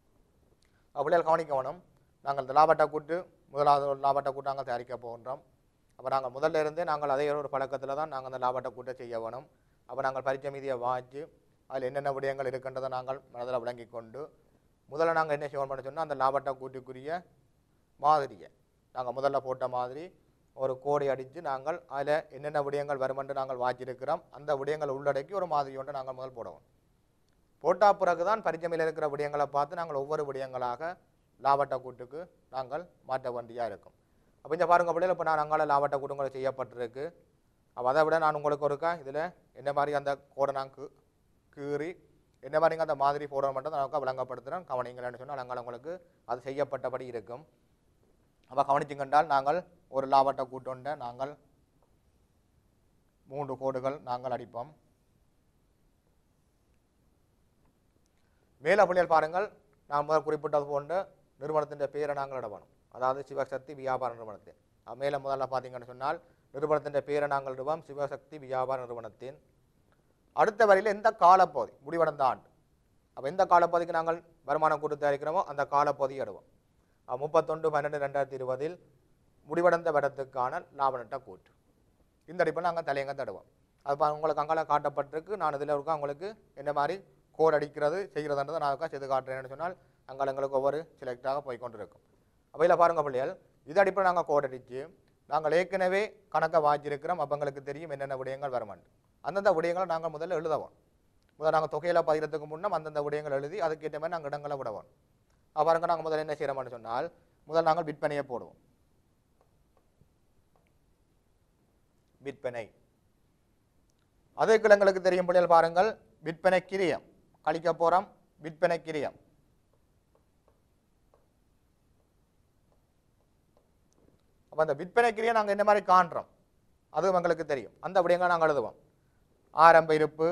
அப்படியே கவனிக்கணும் நாங்கள் இந்த லாபட்ட கூட்டு முதலாவது ஒரு லாபட்ட கூட்டு நாங்கள் தயாரிக்க போகின்றோம் அப்போ நாங்கள் முதல்ல இருந்தே நாங்கள் அதே ஒரு பழக்கத்தில் தான் நாங்கள் அந்த லாபட்ட கூட்டை செய்ய வேணும் அப்போ நாங்கள் பரிச்சை மீதியை வாங்கி அதில் என்னென்ன விடயங்கள் இருக்கின்றதை நாங்கள் மனதில் விளங்கி கொண்டு முதல்ல நாங்கள் என்ன செய்வோம் பண்ண சொன்னால் அந்த லாபட்ட கூட்டுக்குரிய மாதிரியை நாங்கள் முதல்ல போட்ட மாதிரி ஒரு கோடி அடித்து நாங்கள் அதில் என்னென்ன விடயங்கள் வருமென்று நாங்கள் வாச்சிருக்கிறோம் அந்த விடயங்களை உள்ளடக்கி ஒரு மாதிரி ஒன்று நாங்கள் முதல் போடுவோம் போட்டா பிறகு தான் பரிச்சமையில் இருக்கிற விடயங்களை பார்த்து நாங்கள் ஒவ்வொரு விடயங்களாக லாபட்ட கூட்டுக்கு நாங்கள் மாற்ற வேண்டியாக இருக்கும் அப்போ இந்த பாருங்க பிள்ளைகள் இப்போ நான் அங்கால லாபட்ட கூட்டுங்களை செய்யப்பட்டிருக்கு அப்போ அதை விட நான் உங்களுக்கு ஒருக்கா இதில் என்ன மாதிரி அந்த கோடை நான் கீ- கீறி என்ன மாதிரி அந்த மாதிரி போட மட்டும் நான் விளங்கப்படுத்துகிறேன் கவனிங்களேன்னு சொன்னால் அங்கால உங்களுக்கு அது செய்யப்பட்டபடி இருக்கும் அப்போ கவனிச்சுக்கொண்டால் நாங்கள் ஒரு லாபட்ட கூட்டுண்ட நாங்கள் மூன்று கோடுகள் நாங்கள் அடிப்போம் மேல பிள்ளைகள் பாருங்கள் நான் முதல் குறிப்பிட்டது போன்ற நிறுவனத்தின் பெயரை நாங்கள் இடணும் அதாவது சிவசக்தி வியாபார நிறுவனத்தின் அஹ் மேல முதல்ல பார்த்தீங்கன்னு சொன்னால் நிறுவனத்தின் பெயரை நாங்கள் இடுவோம் சிவசக்தி வியாபார நிறுவனத்தின் அடுத்த வரையில் எந்த காலப்பகுதி முடிவடைந்த ஆண்டு அப்போ எந்த காலப்பகுதிக்கு நாங்கள் வருமானம் கூட்டு தயாரிக்கிறோமோ அந்த காலப்பகுதியை இடுவோம் அஹ் முப்பத்தொன்று பன்னெண்டு ரெண்டாயிரத்தி இருபதில் முடிவடைந்த வருடத்துக்கான லாப நட்ட கூட்டு இந்த அடிப்பில் நாங்கள் தலையங்க தடுவோம் அது பா- உங்களுக்கு அங்கால காட்டப்பட்டிருக்கு நான் இதில் இருக்க உங்களுக்கு என்ன மாதிரி கோட் அடிக்கிறது செய்கிறதுன்றதை நான் இருக்கா செய்து காட்டுறேன்னு சொன்னால் அங்கால எங்களுக்கு ஒவ்வொரு செலக்டாக போய் கொண்டு இருக்கும் அப்போ இதில் பாருங்கள் பிள்ளைகள் இது அடிப்பில் நாங்கள் கோட் அடித்து நாங்கள் ஏற்கனவே கணக்கை வாங்கியிருக்கிறோம் அப்போ எங்களுக்கு தெரியும் என்னென்ன விடயங்கள் வருமாண்டு அந்தந்த விடயங்களை நாங்கள் முதல்ல எழுதவோம் முதல்ல நாங்கள் தொகையில் பதிகிறதுக்கு முன்னே அந்தந்த விடயங்கள் எழுதி அதுக்கேற்ற மாதிரி நாங்கள் இடங்களை விடவோம் அப்போ பாருங்க நாங்கள் முதல்ல என்ன செய்கிறோம்னு சொன்னால் முதல் நாங்கள் விற்பனையை போடுவோம் விற்பனை அதற்கு எங்களுக்கு தெரியும் பிள்ளைகள் பாருங்கள் விற்பனை கிரியம் கழிக்க போகிறோம் விற்பனை கிரியம் அப்போ அந்த விற்பனைக்கிரியை நாங்கள் என்ன மாதிரி காண்றோம் அதுவும் எங்களுக்கு தெரியும் அந்த விடயங்களை நாங்கள் எழுதுவோம் ஆரம்ப இருப்பு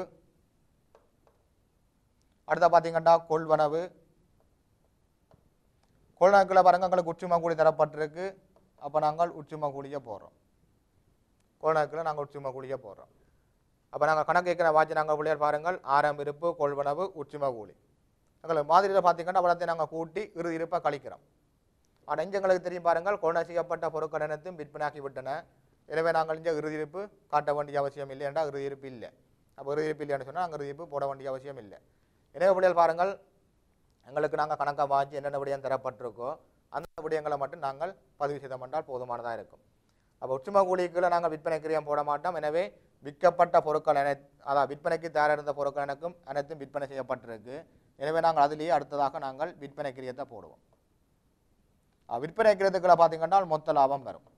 அடுத்த பார்த்தீங்கன்னா கொள்வனவு கொள்வனவுக்குள்ள பாருங்க எங்களுக்கு உச்சும கூலி தரப்பட்டிருக்கு அப்போ நாங்கள் உச்சும கூலியை போடுறோம் கொள்வனவுக்குள்ள நாங்கள் உச்சும கூலியை போடுறோம் அப்போ நாங்கள் கணக்கு கேட்குற வாட்சி நாங்கள் பிள்ளையர் பாருங்கள் ஆரம்ப இருப்பு கொள்வனவு உச்சும கூலி எங்களுக்கு மாதிரியில் பார்த்தீங்கன்னா வளத்தை நாங்கள் கூட்டி இறுதி இருப்பை கழிக்கிறோம் ஆனால் இங்கே எங்களுக்கு தெரியும் பாருங்கள் கொள்வன செய்யப்பட்ட பொருட்கள் அனைத்தும் விற்பனையாக்கி விட்டன எனவே நாங்கள் இங்கே இறுதி இருப்பு காட்ட வேண்டிய அவசியம் இல்லை என்றால் இறுதி இருப்பு இல்லை அப்போ இறுதி இருப்பு இல்லைன்னு சொன்னால் அங்கே இறுதி இருப்பு போட வேண்டிய அவசியம் இல்லை எனவே பிள்ளைகள் பாருங்கள் எங்களுக்கு நாங்கள் கணக்காக வாங்கி என்னென்ன விடயம் தரப்பட்டிருக்கோ அந்த விடயங்களை மட்டும் நாங்கள் பதிவு செய்தோம் என்றால் போதுமானதாக இருக்கும் அப்போ உச்சும கூலிக்குள்ள நாங்கள் விற்பனை கிரியம் போட மாட்டோம் எனவே விற்கப்பட்ட பொருட்கள் அனை அதாவது விற்பனைக்கு தயாராக இருந்த பொருட்கள் எனக்கும் அனைத்தும் விற்பனை செய்யப்பட்டிருக்கு எனவே நாங்கள் அதிலேயே அடுத்ததாக நாங்கள் விற்பனை கிரியத்தை போடுவோம் அஹ் விற்பனை கிரியத்துக்குள்ள பார்த்தீங்கன்னா மொத்த லாபம் வரும்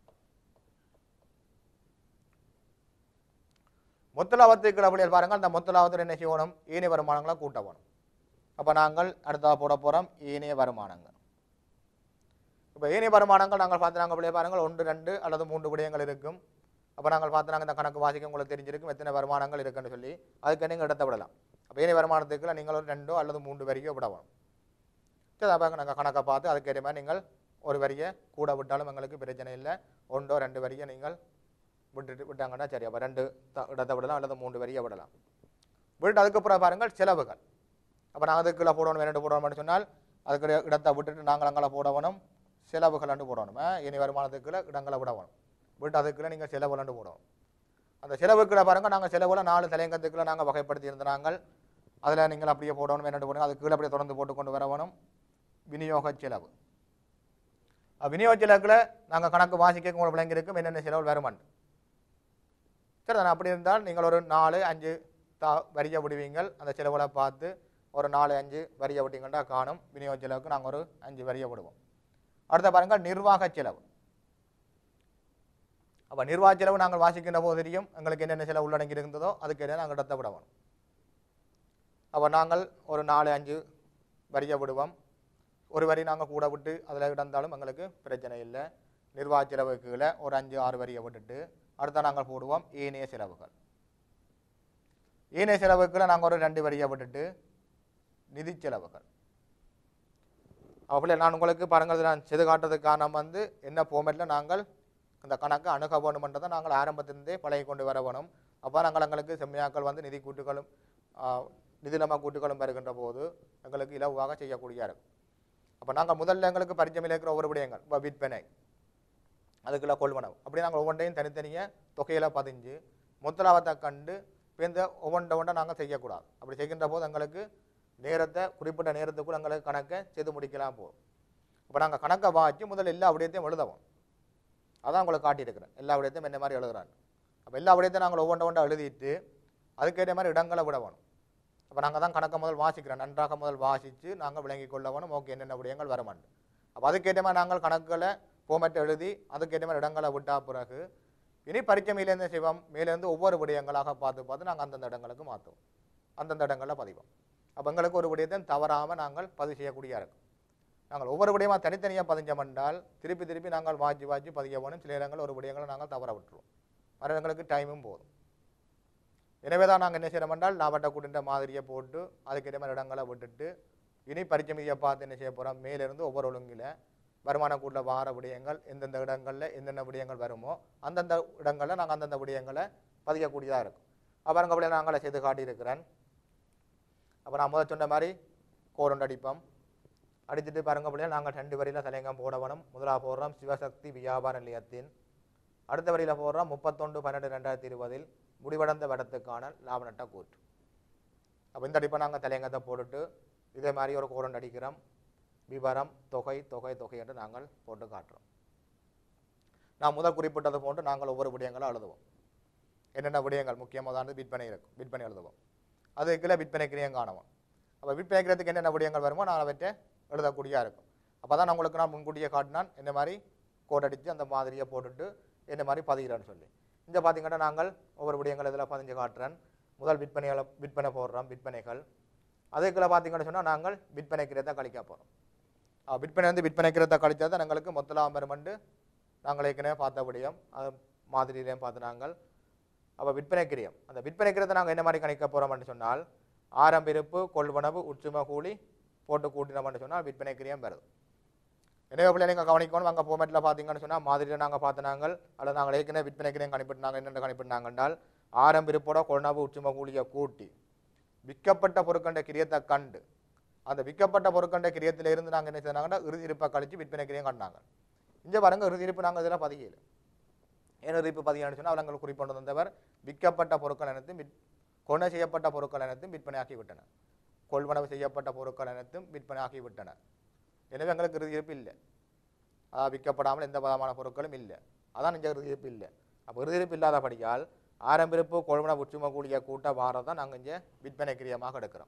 மொத்த லாபத்துக்குள்ள அப்படியே பாருங்கள் அந்த மொத்த லாபத்தில் என்ன செய்யணும் ஏனைய வருமானங்களை கூட்ட வேணும் அப்போ நாங்கள் அடுத்ததாக போட போகிறோம் ஏனைய வருமானங்கள் இப்போ ஏனைய வருமானங்கள் நாங்கள் பார்த்து நாங்கள் அப்படியே பாருங்கள் ஒன்று ரெண்டு அல்லது மூன்று விடயங்கள் இருக்கும் அப்போ நாங்கள் பார்த்து நாங்கள் இந்த கணக்கு வாசிக்க உங்களுக்கு தெரிஞ்சிருக்கும் எத்தனை வருமானங்கள் இருக்குன்னு சொல்லி அதுக்கு நீங்கள் இடத்த விடலாம் அப்போ ஏனைய வருமானத்துக்குள்ள நீங்கள் ஒரு ரெண்டோ அல்லது மூன்று வரைக்கும் விட வேணும் சரி அப்போ நாங்கள் கணக்கை பார்த்து அதுக்கேற்ற மாதிரி நீங்கள் ஒரு வரியை கூட விட்டாலும் எங்களுக்கு பிரச்சனை இல்லை ஒன்றோ ரெண்டு வரியை நீங்கள் விட்டுட்டு விட்டாங்கன்னா சரி அப்போ ரெண்டு த- இடத்தை விடலாம் அல்லது மூன்று வரியை விடலாம் விட்டு அதுக்கப்புறம் பாருங்கள் செலவுகள் அப்போ நாங்கள் அதுக்குள்ள போடணும் ரெண்டு போடணும்னு சொன்னால் அதுக்கு இடத்தை விட்டுட்டு நாங்கள் அங்கே போடணும் செலவுகள் ரெண்டு போடணும் ஆ, இனி வருமானத்துக்குள்ள இடங்களை விடணும் விட்டு அதுக்குள்ள நீங்கள் செலவு ரெண்டு போடணும் அந்த செலவுக்குள்ள பாருங்க நாங்கள் செலவுல நாலு தலையங்கத்துக்குள்ள நாங்கள் வகைப்படுத்தி இருந்த நாங்கள் அதில் நீங்கள் அப்படியே போடணும் என்னென்னு போடணும் அது கீழே அப்படியே தொடர்ந்து போட்டு கொண்டு வரணும் விநியோக செலவு அஹ் விநியோக செலவுக்குள்ள நாங்கள் கணக்கு வாசிக்க உங்களுக்கு விளங்கியிருக்கும் என்னென்ன செலவு வருமானு சரி தானே அப்படி இருந்தால் நீங்கள் ஒரு நாலு அஞ்சு தா வரியை விடுவீங்கள் அந்த செலவுகளை பார்த்து ஒரு நாலு அஞ்சு வரியை விட்டீங்கன்னா காணும் விநியோக செலவுக்கு நாங்கள் ஒரு அஞ்சு வரியை விடுவோம் அடுத்த பாருங்கள் நிர்வாக செலவு அப்போ நிர்வாக செலவு நாங்கள் வாசிக்கின்ற போது தெரியும் எங்களுக்கு என்னென்ன செலவு உள்ளடங்கி இருந்ததோ அதுக்கு என்ன நாங்கள் இடத்த விடணும் அப்போ நாங்கள் ஒரு நாலு அஞ்சு வரியை விடுவோம் ஒரு வரி நாங்கள் கூட விட்டு அதில் இடந்தாலும் எங்களுக்கு பிரச்சனை இல்லை நிர்வாக செலவுக்கு கீழே ஒரு அஞ்சு ஆறு வரியை விட்டுட்டு அடுத்த நாங்கள் போடுவோம் ஏனைய செலவுகள் ஏனைய செலவுக்குள்ள நாங்கள் ஒரு ரெண்டு வரியை விட்டுட்டு நிதி செலவுகள் அப்படி நான் உங்களுக்கு பாருங்கள் நான் செய்து காட்டுறதுக்கு காரணம் வந்து என்ன ஃபார்மேட்டில் நாங்கள் இந்த கணக்கை அணுக வேணுமென்றதை நாங்கள் ஆரம்பத்திலிருந்தே பழகி கொண்டு வர வேணும் அப்போ நாங்கள் எங்களுக்கு செம்மையாக்கள் வந்து நிதி கூட்டுகளும் ஆஹ், நிதிநிலைமை கூட்டுகளும் வருகின்ற போது எங்களுக்கு இலவாக செய்யக்கூடிய இருக்கும் அப்போ நாங்கள் முதல்ல எங்களுக்கு பரிச்சயம் இருக்கிற ஒவ்வொரு விடயங்கள் இப்போ விற்பனை அதுக்குள்ள கொள்வனவு அப்படி நாங்கள் ஒவ்வொன்றையும் தனித்தனியாக தொகையில பதிஞ்சு மொத்த லாபத்தை கண்டு இப்போ இந்த ஒவ்வொன்றை ஒன்றை நாங்கள் செய்யக்கூடாது அப்படி செய்கின்ற போது எங்களுக்கு நேரத்தை குறிப்பிட்ட நேரத்துக்குள்ள எங்களுக்கு கணக்கை செய்து முடிக்கலாம் போதும் இப்போ நாங்கள் கணக்கை வாச்சு முதல்ல எல்லா விடயத்தையும் எழுதவும் அதான் உங்களுக்கு காட்டியிருக்கிறேன் எல்லா விடயத்தையும் என்ன மாதிரி எழுதுறாங்க அப்போ எல்லா விடயத்தையும் நாங்கள் ஒவ்வொன்றை ஒன்றை எழுதிட்டு அதுக்கேற்ற மாதிரி இடங்களை விட வேணும் அப்போ நாங்கள் தான் கணக்கை முதல் வாசிக்கிறோம் நன்றாக முதல் வாசித்து நாங்கள் விளங்கி கொள்ள வேணும் ஓகே என்னென்ன விடயங்கள் வரமாண்டு அப்போ அதுக்கேற்ற மாதிரி நாங்கள் கணக்குகளை ஃபார்மேட் எழுதி அதுக்கேற்ற மாதிரி இடங்களை விட்டா பிறகு இனி பரீட்சை மேலேருந்து செய்வோம் மேலேருந்து ஒவ்வொரு விடயங்களாக பார்த்து பார்த்து நாங்கள் அந்தந்த இடங்களுக்கு மாற்றுவோம் அந்தந்த இடங்களில் பதிவோம் அப்போ எங்களுக்கு ஒரு விடயத்தை தவறாமல் நாங்கள் பதிவு செய்யக்கூடிய இருக்கும் நாங்கள் ஒவ்வொரு விடயமாக தனித்தனியாக பதிஞ்சோம் என்றால் திருப்பி திருப்பி நாங்கள் வாஜி வாஜி பதிய வேணும் சில இடங்கள் ஒரு விடயங்களை நாங்கள் தவற விட்டுருவோம் மற்ற இடங்களுக்கு டைமும் போதும் எனவே தான் நாங்கள் என்ன செய்யறோம் என்றால் லாபட்ட கூட்டுன்ற மாதிரியை போட்டு அதுக்கேற்ற மாதிரி இடங்களை விட்டுட்டு இனி பரிச்சை மீதியை பார்த்து என்ன செய்ய போகிறோம் மேலிருந்து ஒவ்வொரு ஒழுங்கில் வருமான கூட்டில் வார விடயங்கள் எந்தெந்த இடங்களில் எந்தெந்த விடயங்கள் வருமோ அந்தந்த இடங்களில் நாங்கள் அந்தந்த விடயங்களை பதியக்கூடியதாக இருக்கும் அப்புறம் அப்படியே நாங்களே செய்து காட்டியிருக்கிறேன் அப்போ நான் முதல் சொன்ன மாதிரி கோரண்டு அடிப்போம் அடிச்சுட்டு பாருங்க அப்படியே நாங்கள் ரெண்டு வரியில் தலையங்கம் போட வேணும் முதலாக போடுறோம் சிவசக்தி வியாபார நிலையத்தின் அடுத்த வரியில் போடுறோம் முப்பத்தொன்று பன்னெண்டு ரெண்டாயிரத்தி இருபதில் முடிவடைந்த வடத்துக்கான லாப நட்ட கூற்று அப்போ இந்த அடிப்பை நாங்கள் தலையங்கத்தை போட்டுட்டு இதே மாதிரி ஒரு கோரண்டு அடிக்கிறோம் விவரம் தொகை தொகை தொகை என்று நாங்கள் போட்டு காட்டுறோம் நான் முதல் குறிப்பிட்டது போன்று நாங்கள் ஒவ்வொரு விடயங்களும் எழுதுவோம் என்னென்ன விடயங்கள் முக்கியமானது விற்பனை இருக்கும் விற்பனை எழுதுவோம் அதுக்குள்ள விற்பனை கிரியம் காணுவோம் அப்போ விற்பனை கிரியத்துக்கு என்னென்ன விடயங்கள் வருமோ நான் அவற்றை எழுதக்கூடியா இருக்கும் அப்போ தான் உங்களுக்கு நான் முன்கூட்டியே காட்டினான் இந்த மாதிரி கோட் அடித்து அந்த மாதிரியை போட்டுட்டு என்ன மாதிரி பதிகிறேன்னு சொல்லி இங்கே பார்த்தீங்கன்னா நாங்கள் ஒவ்வொரு விடயங்கள் இதில் பதிஞ்சு காட்டுறேன் முதல் விற்பனைகளை விற்பனை போடுறோம் விற்பனைகள் அதுக்குள்ள பார்த்தீங்கன்னு சொன்னால் நாங்கள் விற்பனை கிரியத்தை கழிக்க போகிறோம் விற்பனை வந்து விற்பனை கிரியத்தை கழிச்சா தான் எங்களுக்கு மொத்த லாபம் வருமெண்டு நாங்கள் ஏற்கனவே பார்த்தபடியும் அது மாதிரியிலையும் பார்த்து நாங்கள் அப்போ விற்பனை கிரியம் அந்த விற்பனை கிரியத்தை நாங்கள் என்ன மாதிரி கணிக்க போகிறோம்னு சொன்னால் ஆரம்பிருப்பு கொள்வனவு உச்சும கூலி போட்டு கூட்டினோம்னு சொன்னால் விற்பனை கிரியம் வருது எனவே பிள்ளைங்க கவனிக்கணும் அங்கே போமெட்டில் பார்த்தீங்கன்னு சொன்னால் மாதிரியில் நாங்கள் பார்த்து நாங்கள் அல்லது நாங்கள் ஏற்கனவே விற்பனை கிரியம் கணிப்பிட்டாங்க என்னென்ன கணிப்பிட்டாங்க என்றால் ஆரம்பிருப்போட கொள்வனவு உச்சும கூலியை கூட்டி விற்கப்பட்ட பொருட்கண்ட கிரியத்தை கண்டு அந்த விற்கப்பட்ட பொருட்கண்ட கிரியத்தில இருந்து நாங்கள் என்ன செய்தாங்கன்னா இறுதி இருப்பை கழிச்சு விற்பனை கிரியம் கண்டாங்க இங்கே பாருங்க இறுதி இருப்பு நாங்கள் இதில் பதியல ஏன் இறுதி இருப்பு பதியன்னு சொன்னால் அவங்கள் குறிப்பிட்டு வந்தவர் விற்கப்பட்ட பொருட்கள் அனைத்தும் விற் கொலை செய்யப்பட்ட பொருட்கள் அனைத்தும் விற்பனையாக்கி விட்டன கொள்வனவு செய்யப்பட்ட பொருட்கள் அனைத்தும் விற்பனையாக்கி விட்டன எனவே எங்களுக்கு இறுதி இருப்பு இல்லை அதாவது விற்கப்படாமல் எந்த விதமான பொருட்களும் இல்லை அதான் இங்கே இறுதி இருப்பு இல்லை அப்போ இறுதி இருப்பு இல்லாதபடியால் ஆரம்பிருப்பு கொள்வன உச்சும கூடிய கூட்ட வாரம் தான் நாங்கள் இங்கே விற்பனை கிரியமாக எடுக்கிறோம்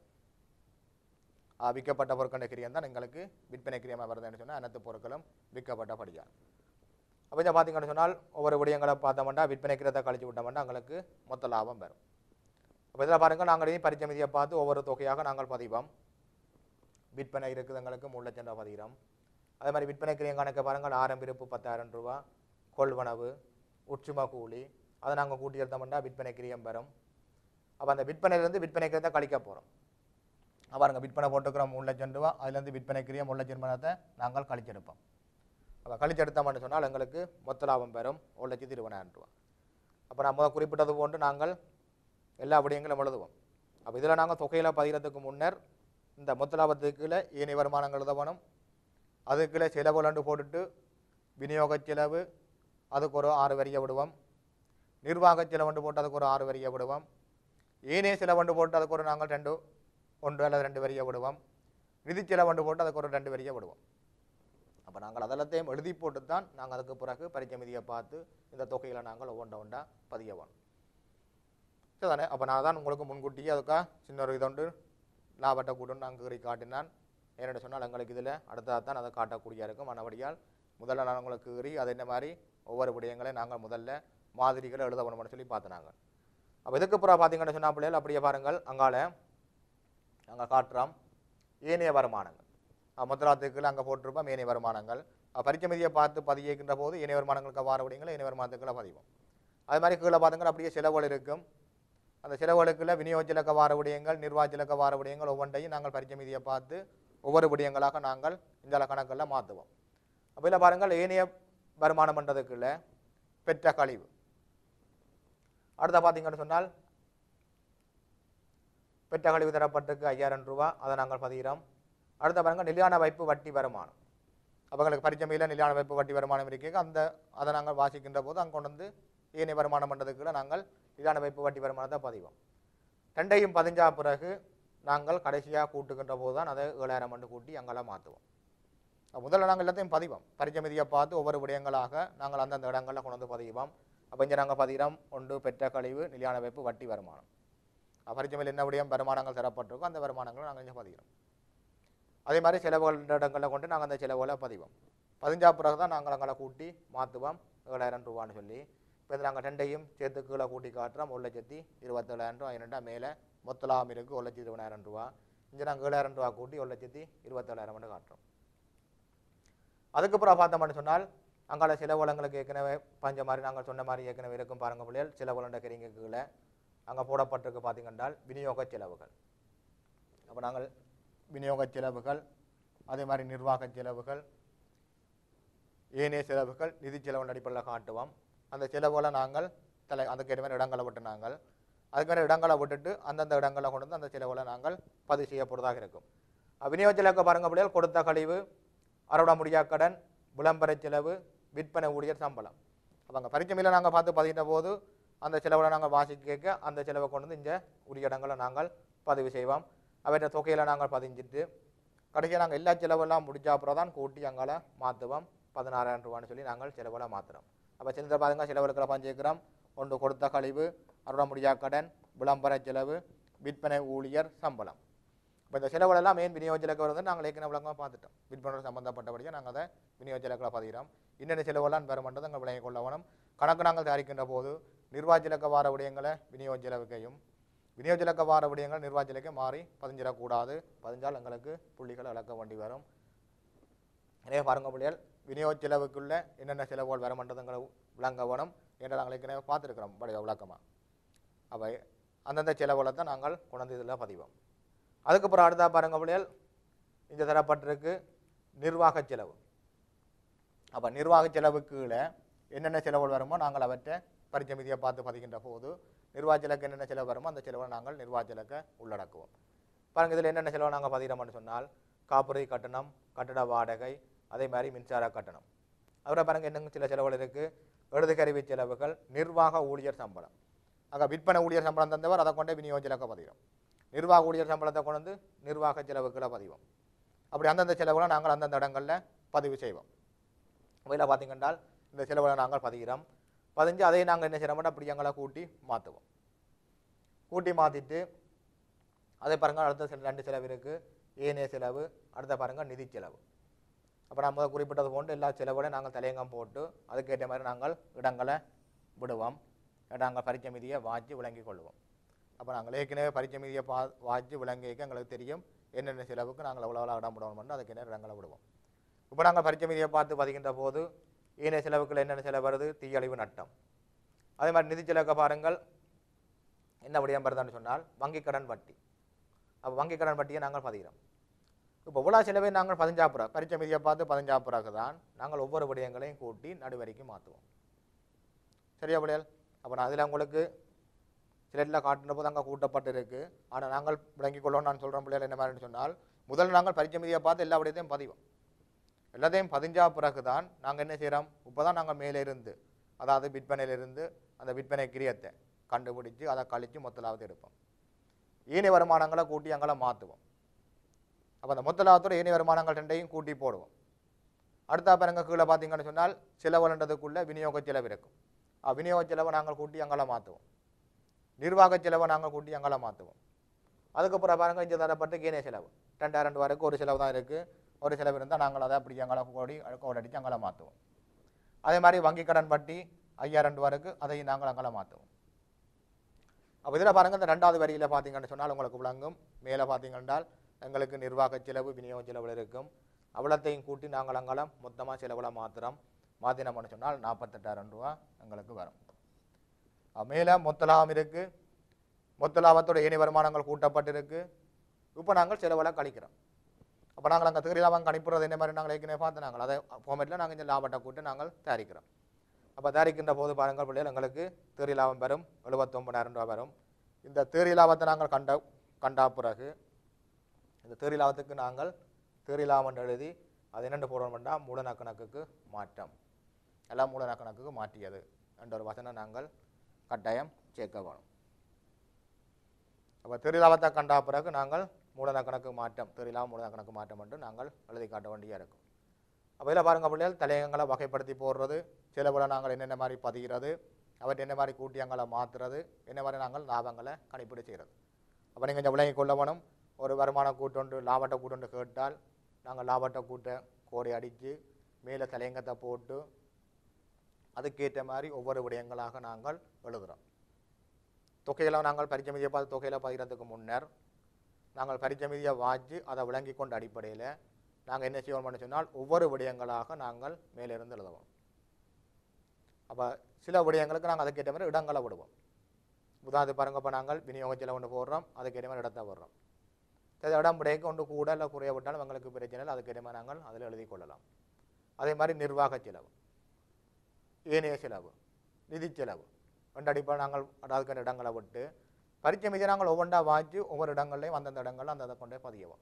ஆஹ் விற்கப்பட்ட பொருட்கள் கிரியம் தான் எங்களுக்கு விற்பனை கிரியமாக வருதுன்னு சொன்னால் அனைத்து பொருட்களும் விற்கப்பட்டபடியால் அப்போ இதை பார்த்தீங்கன்னு சொன்னால் ஒவ்வொரு விடயங்களை பார்த்தோம்னா விற்பனை கிரியத்தை கழிச்சு விட்டோம்னா எங்களுக்கு மொத்த லாபம் வரும் அப்போ இதில் பாருங்கள் நாங்கள் இதையும் பரிச்சமிதியை பார்த்து ஒவ்வொரு தொகையாக நாங்கள் பதிவோம் விற்பனை இருக்குது எங்களுக்கு மூணு லட்சம் ரூபா பதிகிறோம் அதே மாதிரி விற்பனை கிரியம் கணக்கு பாருங்கள் ஆரம்பிருப்பு பத்தாயிரம் ரூபா கொள்வனவு உச்சும கூலி அதை நாங்கள் கூட்டி எடுத்தோம்னா விற்பனை கிரியம் வரும் அப்போ அந்த விற்பனையிலேருந்து விற்பனை கிரியத்தை கழிக்க போகிறோம் பாருங்க விற்பனை போட்டுக்கிறோம் மூணு லட்சம் ரூபா அதுலேருந்து விற்பனை கிரியம் மூணு லட்சம் ரூபாய் நாங்கள் கழிச்செடுப்போம் அப்போ கழிச்செடுத்தோம்னு சொன்னால் எங்களுக்கு மொத்த லாபம் பெறும் ஒரு லட்சத்தி இருபதாயிரம் ரூபா அப்போ நம்ம குறிப்பிட்டது போன்று நாங்கள் எல்லா விடயங்களும் எழுதுவோம் அப்போ இதில் நாங்கள் தொகையில் பதிகிறதுக்கு முன்னர் இந்த மொத்த லாபத்துக்குள்ள ஏனைய வருமானங்கள் எழுதணும் அதுக்குள்ள செலவுலண்டு போட்டுட்டு விநியோக செலவு அதுக்கு ஒரு ஆறு வரியை விடுவோம் நிர்வாக செலவுண்டு போட்டு அதுக்கு ஒரு ஆறு வரியை விடுவோம் ஏனைய செலவுண்டு போட்டு அதுக்கு ஒரு நாங்கள் ரெண்டு ஒன்று அல்லது ரெண்டு வரியை விடுவோம் நிதி செலவுண்டு போட்டு அதுக்கு ஒரு ரெண்டு வரியை விடுவோம் அப்போ நாங்கள் அதெல்லாத்தையும் எழுதி போட்டு தான் நாங்கள் அதுக்கு பிறகு பரிச்சமிதியை பார்த்து இந்த தொகைகளை நாங்கள் ஒவ்வொன்றா ஒன்றா பதியவோம் சரிதானே அப்போ நான் தான் உங்களுக்கு முன்கூட்டியே அதுக்காக சின்ன ஒரு இதொண்டு லாபத்தை கூட்டம் நான் கீறி காட்டினான் ஏன்னு சொன்னால் எங்களுக்கு இதில் அடுத்ததாக தான் அதை காட்டக்கூடிய இருக்கும் மனபடியால் முதல்ல நான் உங்களுக்கு கீறி அது என்ன மாதிரி ஒவ்வொரு விடயங்களையும் நாங்கள் முதல்ல மாதிரிகளை எழுத வேணும்னு சொல்லி பார்த்தினாங்க அப்போ இதுக்கு பிறகு பார்த்தீங்கன்னு சொன்னால் பிள்ளைகள் அப்படியே பாருங்கள் அங்கால நாங்கள் காட்டுறோம் ஏனைய வருமானங்கள் முத்திராத்துக்குள்ள அங்கே போட்டிருப்போம் ஏனைய வருமானங்கள் அஹ் பரிச்சமிதியை பார்த்து பதியக்கின்ற போது ஏனைய வருமானங்களுக்கு வார விடயங்களை ஏனைய வருமானத்துக்குள்ள பதிவோம் அது மாதிரி கீழே பார்த்துங்க அப்படியே செலவுகள் இருக்கும் அந்த செலவுகளுக்குள்ள விநியோகச்சிலக்க வார விடயங்கள் நிர்வாகச்சிலக்க வார விடயங்கள் ஒவ்வொன்றையும் நாங்கள் பரிச்சமிதியை பார்த்து ஒவ்வொரு விடயங்களாக நாங்கள் இந்த கணக்கில் மாற்றுவோம் அப்போ இதில் பாருங்கள் ஏனைய வருமானம் பண்ணுறதுக்குள்ள பெற்ற கழிவு அடுத்த பார்த்தீங்கன்னு சொன்னால் பெற்ற கழிவு தரப்பட்டிருக்கு ஐயாயிரம் ரூபா அதை நாங்கள் பதிகிறோம் அடுத்த பாருங்க நிலையான வைப்பு வட்டி வருமானம் அப்போ எங்களுக்கு பரிச்சமையில் நிலையான வைப்பு வட்டி வருமானம் இருக்கு அந்த அதை நாங்கள் வாசிக்கின்ற போது அங்கே கொண்டு வந்து ஏனைய வருமானம் பண்ணுறதுக்குள்ள நாங்கள் நிலையான வைப்பு வட்டி வருமானத்தை பதிவோம் ரெண்டையும் பதிஞ்சா பிறகு நாங்கள் கடைசியாக கூட்டுகின்ற போது தான் அதை ஏழாயிரம் ஆண்டு கூட்டி அங்கெல்லாம் மாற்றுவோம் முதல்ல நாங்கள் எல்லாத்தையும் பதிவோம் பரிச்சமிதியை பார்த்து ஒவ்வொரு விடயங்களாக நாங்கள் அந்தந்த இடங்களில் கொண்டு வந்து பதிவோம் அப்போ இங்கே நாங்கள் பதிகிறோம் ஒன்று பெற்ற கழிவு நிலையான வைப்பு வட்டி வருமானம் பரிச்சமையில் என்ன விடயம் வருமானங்கள் தரப்பட்டிருக்கோ அந்த வருமானங்களை நாங்கள் இங்கே பதிகிறோம் அதே மாதிரி செலவுகள் இடங்களில் கொண்டு நாங்கள் அந்த செலவுகளை பதிவோம் பதிஞ்சா பிறகு தான் நாங்கள் அங்கே கூட்டி மாற்றுவோம் ஏழாயிரம் ரூபான்னு சொல்லி இப்போ இது நாங்கள் ரெண்டையும் சேர்த்து கீழே கூட்டி காட்டுறோம் ஒரு லட்சத்தி இருபத்தேழாயிரம் ரூபா இரண்டா மேலே மொத்த லாபம் இருக்குது ஒரு லட்சத்தி இருபதாயிரம் ரூபா இங்கே நாங்கள் ஏழாயிரம் ரூபா கூட்டி ஒரு லட்சத்தி இருபத்தேழாயிரம் காட்டுறோம் அதுக்கப்புறம் பார்த்தோம்னு சொன்னால் அங்கால செலவுலங்களுக்கு ஏற்கனவே பஞ்ச மாதிரி நாங்கள் சொன்ன மாதிரி ஏற்கனவே இருக்கும் பாருங்க பிள்ளைகள் செலவுலண்ட கீழே அங்கே போடப்பட்டிருக்கு பார்த்தீங்கன்றால் விநியோக செலவுகள் அப்போ நாங்கள் விநியோக செலவுகள் அதே மாதிரி நிர்வாக செலவுகள் ஏனைய செலவுகள் நிதி செலவு அடிப்படையில் காட்டுவோம் அந்த செலவுகளை நாங்கள் தலை அதுக்கு ஏற்ற மாதிரி இடங்களை விட்டு நாங்கள் அதுக்கு மாதிரி இடங்களை விட்டுட்டு அந்தந்த இடங்களை கொண்டு வந்து அந்த செலவுகளை நாங்கள் பதிவு செய்யப்படுவதாக இருக்கும் அஹ் விநியோக செலவுக்கு பாருங்க பிள்ளைகள் கொடுத்த கழிவு அறுவடை முடியா கடன் விளம்பர செலவு விற்பனை ஊழியர் சம்பளம் அப்போ அங்கே பரிச்சமையில் நாங்கள் பார்த்து பதிகின்ற போது அந்த செலவில் நாங்கள் வாசிக்க கேட்க அந்த செலவை கொண்டு வந்து இங்கே உரிய இடங்களை நாங்கள் பதிவு செய்வோம் அவற்றை தொகையில் நாங்கள் பதிஞ்சிட்டு கடைசியாக நாங்கள் எல்லா செலவெல்லாம் முடிச்ச அப்புறம் தான் கூட்டி அங்கால மாற்றுவோம் பதினாறாயிரம் ரூபான்னு சொல்லி நாங்கள் செலவெல்லாம் மாற்றுறோம் அப்போ சின்ன பாருங்க செலவு இருக்கிற பஞ்சேக்கிறோம் ஒன்று கொடுத்த கழிவு அறுவடை முடியா கடன் விளம்பர செலவு விற்பனை ஊழியர் சம்பளம் இப்போ இந்த செலவுகளெல்லாம் மெயின் விநியோக செலவு வந்து நாங்கள் ஏற்கனவே விளக்கமாக பார்த்துட்டோம் விற்பனை சம்பந்தப்பட்டபடியாக நாங்கள் அதை விநியோக செலவுகளை பதிகிறோம் இன்னென்ன செலவெல்லாம் வருமன்றது நாங்கள் விளங்கிக் கொள்ளவணும் கணக்கு நாங்கள் தயாரிக்கின்ற போது நிர்வாகிலக்க வார விடயங்களை விநியோக செலவுக்கையும் விநியோக இலக்க வார விடயங்கள் நிர்வாக இலக்கை மாறி பதிஞ்சிடக்கூடாது பதிஞ்சால் எங்களுக்கு புள்ளிகள் இழக்க வேண்டி வரும் எனவே பாருங்க பிள்ளைகள் விநியோக செலவுக்குள்ள என்னென்ன செலவுகள் வருமன்றதுங்களை விளங்க வேணும் என்று நாங்கள் ஏற்கனவே பார்த்துருக்கிறோம் பழைய விளக்கமாக அவை அந்தந்த செலவுகளை தான் நாங்கள் கொண்டு இதில் பதிவோம் அதுக்கப்புறம் அடுத்தா பாருங்க பிள்ளைகள் இங்கே தரப்பட்டிருக்கு நிர்வாக செலவு அப்போ நிர்வாக செலவுக்கு கீழே என்னென்ன செலவுகள் வருமோ நாங்கள் அவற்றை பரிச்சமிதியை பார்த்து பதிக்கின்ற போது நிர்வாக செலவுக்கு என்னென்ன செலவு வருமோ அந்த செலவை நாங்கள் நிர்வாக செலவுக்கு உள்ளடக்குவோம் பாருங்க இதில் என்னென்ன செலவு நாங்கள் பதிகிறோம்னு சொன்னால் காப்புறுதி கட்டணம் கட்டட வாடகை அதே மாதிரி மின்சார கட்டணம் அப்புறம் பாருங்க இன்னும் சில செலவுகள் இருக்குது எழுதுகருவி செலவுகள் நிர்வாக ஊழியர் சம்பளம் அங்கே விற்பனை ஊழியர் சம்பளம் தந்தவர் அதை கொண்டே விநியோக செலவுக்கு பதிவோம் நிர்வாக ஊழியர் சம்பளத்தை கொண்டு வந்து நிர்வாக செலவுகளை பதிவோம் அப்படி அந்தந்த செலவுகளை நாங்கள் அந்தந்த இடங்களில் பதிவு செய்வோம் இதில் பார்த்தீங்கன்னா இந்த செலவுகளை நாங்கள் பதிகிறோம் பதிஞ்சு அதை நாங்கள் என்ன செய்யறோம்னா அப்படி எங்களை கூட்டி மாற்றுவோம் கூட்டி மாற்றிட்டு அதை பாருங்க அடுத்த சில ரெண்டு செலவு இருக்குது ஏனைய செலவு அடுத்த பாருங்க நிதி செலவு அப்போ நம்ம குறிப்பிட்டது போன்று எல்லா செலவுகளையும் நாங்கள் தலையங்கம் போட்டு அதுக்கேற்ற மாதிரி நாங்கள் இடங்களை விடுவோம் நாங்கள் பரிச்சை மீதியை வாய்ச்சி விளங்கிக் கொள்வோம் அப்போ நாங்கள் ஏற்கனவே பரிச்சை மீதியை பா வாய்ச்சி விளங்கிக்க எங்களுக்கு தெரியும் என்னென்ன செலவுக்கு நாங்கள் எவ்வளோ எவ்வளோ இடம் விடணும் அதுக்கு என்ன இடங்களை விடுவோம் இப்போ நாங்கள் பரிச்சை மீதியை பார்த்து பதிக்கின்ற போது ஏனைய செலவுகள் என்னென்ன செலவு வருது தீயழிவு நட்டம் அதே மாதிரி நிதி செலவுக்கு பாருங்கள் என்ன விடயம் வருதுன்னு சொன்னால் வங்கி கடன் வட்டி அப்போ வங்கி கடன் வட்டியை நாங்கள் பதிகிறோம் இப்போ இவ்வளோ செலவை நாங்கள் பதிஞ்சாப்புறா பரிச்சை மீதியை பார்த்து பதிஞ்சாப்புறாக்கு தான் நாங்கள் ஒவ்வொரு விடயங்களையும் கூட்டி நடுவரைக்கு மாற்றுவோம் சரியா பிள்ளைகள் அப்போ நான் அதில் உங்களுக்கு சிலரில் காட்டுன போது அங்கே கூட்டப்பட்டு இருக்கு ஆனால் நாங்கள் விளங்கிக் கொள்ளணும் நான் சொல்கிறேன் பிள்ளைகள் என்ன மாதிரின்னு சொன்னால் முதல்ல நாங்கள் பரிச்சை மீதியை பார்த்து எல்லா விடயத்தையும் பதிவோம் எல்லாத்தையும் பதிஞ்சா பிறகு தான் நாங்கள் என்ன செய்கிறோம் இப்போ தான் நாங்கள் மேலே இருந்து அதாவது விற்பனையிலிருந்து அந்த விற்பனை கிரியத்தை கண்டுபிடிச்சு அதை கழித்து மொத்தலாவது எடுப்போம் ஏனைய வருமானங்களை கூட்டி அங்கே மாற்றுவோம் அப்போ அந்த மொத்த லாபத்தோட ஏனைய வருமானங்கள் ரெண்டையும் கூட்டி போடுவோம் அடுத்த பாருங்க கீழே பார்த்தீங்கன்னு சொன்னால் செலவுன்றதுக்குள்ள விநியோக செலவு இருக்கும் ஆ, விநியோக செலவை நாங்கள் கூட்டி அங்கே மாற்றுவோம் நிர்வாக செலவை நாங்கள் கூட்டி அங்கே மாற்றுவோம் அதுக்கப்புறம் பாருங்க இங்கே தரப்பட்டு ஏனைய செலவு ரெண்டாயிரம் ரூபாய்க்கு ஒரு செலவு தான் இருக்குது ஒரு செலவு இருந்தால் நாங்கள் அதை அப்படி அங்கே கோடி கோடி அடித்து அங்கே மாற்றுவோம் அதே மாதிரி வங்கி கடன் வட்டி ஐயாயிரம் ரூபாய்க்கு அதையும் நாங்கள் அங்கே மாற்றுவோம் அப்போ இதில் பாருங்கள் இந்த ரெண்டாவது வரியில் பார்த்தீங்கன்னு சொன்னால் உங்களுக்கு விளங்கும் மேலே பார்த்தீங்கன்னா எங்களுக்கு நிர்வாக செலவு விநியோக செலவு இருக்கும் அவ்வளோத்தையும் கூட்டி நாங்கள் அங்கெல்லாம் மொத்தமாக செலவுல மாத்திரம் மாற்றினோம்னு சொன்னால் நாற்பத்தெட்டாயிரம் ரூபா எங்களுக்கு வரும் அஹ் மேலே மொத்த லாபம் இருக்குது மொத்த லாபத்தோட ஏணி வருமானங்கள் கூட்டப்பட்டிருக்கு இப்போ நாங்கள் செலவுல கழிக்கிறோம் அப்போ நாங்கள் அங்கே திகரி லாபம் கணிப்புறது என்ன மாதிரி நாங்கள் ஏற்கனவே பார்த்து நாங்கள் அதை ஃபார்மேட்டில் நாங்கள் இந்த லாபத்தை கூட்டி நாங்கள் தயாரிக்கிறோம் அப்போ தயாரிக்கின்ற போது பாருங்கள் பிள்ளைகள் எங்களுக்கு தேறி லாபம் வரும் எழுபத்தொம்பதாயிரம் ரூபா வரும் இந்த தேறி லாபத்தை நாங்கள் கண்ட கண்டா பிறகு இந்த தேறி லாபத்துக்கு நாங்கள் தேறி லாபம் எழுதி அது என்னென்று போடணும்னா மூலன கணக்குக்கு மாற்றம் எல்லாம் மூலன கணக்குக்கு மாற்றியது என்ற ஒரு வசனம் நாங்கள் கட்டாயம் சேர்க்க வேணும் அப்போ தேறி லாபத்தை கண்டா பிறகு நாங்கள் மூலன கணக்கு மாற்றம் தேறி லாபம் மூலன கணக்கு மாற்றம் என்று நாங்கள் எழுதி காட்ட வேண்டியா இருக்கும் அப்போ இதில் பாருங்க பிள்ளைகள் தலையங்களை வகைப்படுத்தி போடுறது செலவுல நாங்கள் என்னென்ன மாதிரி பதிகிறது அவற்றை என்ன மாதிரி கூட்டியங்களை மாற்றுறது என்ன மாதிரி நாங்கள் லாபங்களை கணிப்பீடு செய்கிறது அப்போ நீங்கள் இந்த விலகி கொள்ள வேணும் ஒரு வருமான கூட்டொன்று லாபத்தை கூட்டொன்று கேட்டால் நாங்கள் லாபத்தை கூட்ட கோடை அடித்து மேலே தலையங்கத்தை போட்டு அதுக்கேற்ற மாதிரி ஒவ்வொரு விடயங்களாக நாங்கள் எழுதுகிறோம் தொகைகளை நாங்கள் பரிச்சமிதியை பார்த்து தொகையில் பதிகிறதுக்கு முன்னர் நாங்கள் பரிச்சமிதியை வாய்ச்சி அதை விளங்கி கொண்ட அடிப்படையில் நாங்கள் என்ன செய்வோம்னு சொன்னால் ஒவ்வொரு விடயங்களாக நாங்கள் மேலிருந்து எழுதுவோம் அப்போ சில விடயங்களுக்கு நாங்கள் அதுக்கேற்ற மாதிரி இடங்களை விடுவோம் உதாரணத்துக்கு பாருங்க இப்போ நாங்கள் விநியோக செலவு ஒன்று போடுறோம் அதுக்கேற்ற மாதிரி இடத்த போடுறோம் சரி இடம் விடைக்கு ஒன்று கூட இல்லை குறைய விட்டாலும் எங்களுக்கு பிரச்சனை இல்லை அதுக்கேற்ற மாதிரி நாங்கள் அதில் எழுதி கொள்ளலாம் அதே மாதிரி நிர்வாக செலவு ஏனைய செலவு நிதி செலவு ரெண்டு அடிப்படை நாங்கள் அதுக்கான இடங்களை விட்டு பரிச்சை மீதி நாங்கள் ஒவ்வொன்றா வாங்கி ஒவ்வொரு இடங்கள்லையும் அந்தந்த இடங்கள்ல அந்த அதை கொண்டே பதியவோம்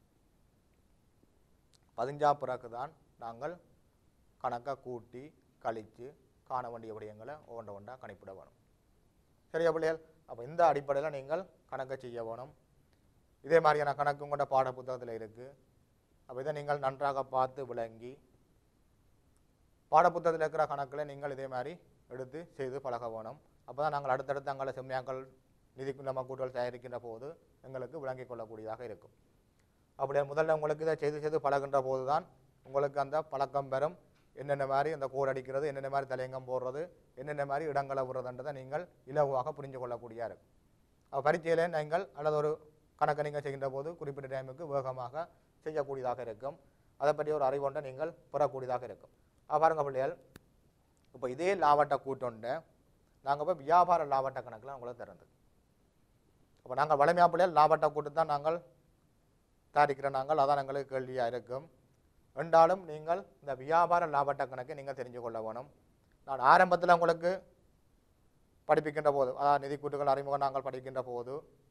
பதிஞ்சா பிறகு தான் நாங்கள் கணக்கை கூட்டி கழித்து காண வேண்டிய விடயங்களை ஒவ்வொன்ற ஒன்றா கணிப்பிட வேணும் சரியா பிள்ளைகள் அப்போ இந்த அடிப்படையில் நீங்கள் கணக்கை செய்ய வேணும் இதே மாதிரியான கணக்கு உங்களோட பாட புத்தகத்தில் இருக்குது அப்போ இதை நீங்கள் நன்றாக பார்த்து விளங்கி பாடப்புத்தகத்தில் இருக்கிற கணக்கில் நீங்கள் இதே மாதிரி எடுத்து செய்து பழக வேணும் அப்போ தான் நாங்கள் அடுத்தடுத்து அங்கே செம்மையாக்கள் நிதி நம்ம கூட்டல் தயாரிக்கின்ற போது எங்களுக்கு விளங்கிக் கொள்ளக்கூடியதாக இருக்கும் அப்படியே முதல்ல உங்களுக்கு இதை செய்து செய்து பழகின்ற போது தான் உங்களுக்கு அந்த பழக்கம் பெறும் என்னென்ன மாதிரி அந்த கோடு அடிக்கிறது என்னென்ன மாதிரி தலையங்கம் போடுறது என்னென்ன மாதிரி இடங்களை விடுறதுன்றதை நீங்கள் இலகுவாக புரிஞ்சு கொள்ளக்கூடியதாக இருக்கும் அப்போ பரீட்சையில் நீங்கள் அல்லது ஒரு கணக்கை நீங்கள் செய்கின்ற போது குறிப்பிட்ட டைமுக்கு வேகமாக செய்யக்கூடியதாக இருக்கும் அதை பற்றி ஒரு அறிவொன்றை நீங்கள் பெறக்கூடியதாக இருக்கும் ஆ, பாருங்க பிள்ளைகள் இப்போ இதே லாபட்ட கூட்டொண்ட நாங்கள் இப்போ வியாபார லாபட்ட கணக்கில் உங்களுக்கு திறந்து அப்போ நாங்கள் வளமையா பிள்ளைகள் லாபட்ட கூட்டு தான் நாங்கள் தயாரிக்கிற நாங்கள் அதான் எங்களுக்கு கேள்வியாக இருக்கும் என்றாலும் நீங்கள் இந்த வியாபார லாபட்ட கணக்கை நீங்கள் தெரிஞ்சு கொள்ள வேணும் நான் ஆரம்பத்தில் உங்களுக்கு படிப்பிக்கின்ற போது அதாவது நிதி கூட்டுகள் அறிமுகம் நாங்கள் படிக்கின்ற போது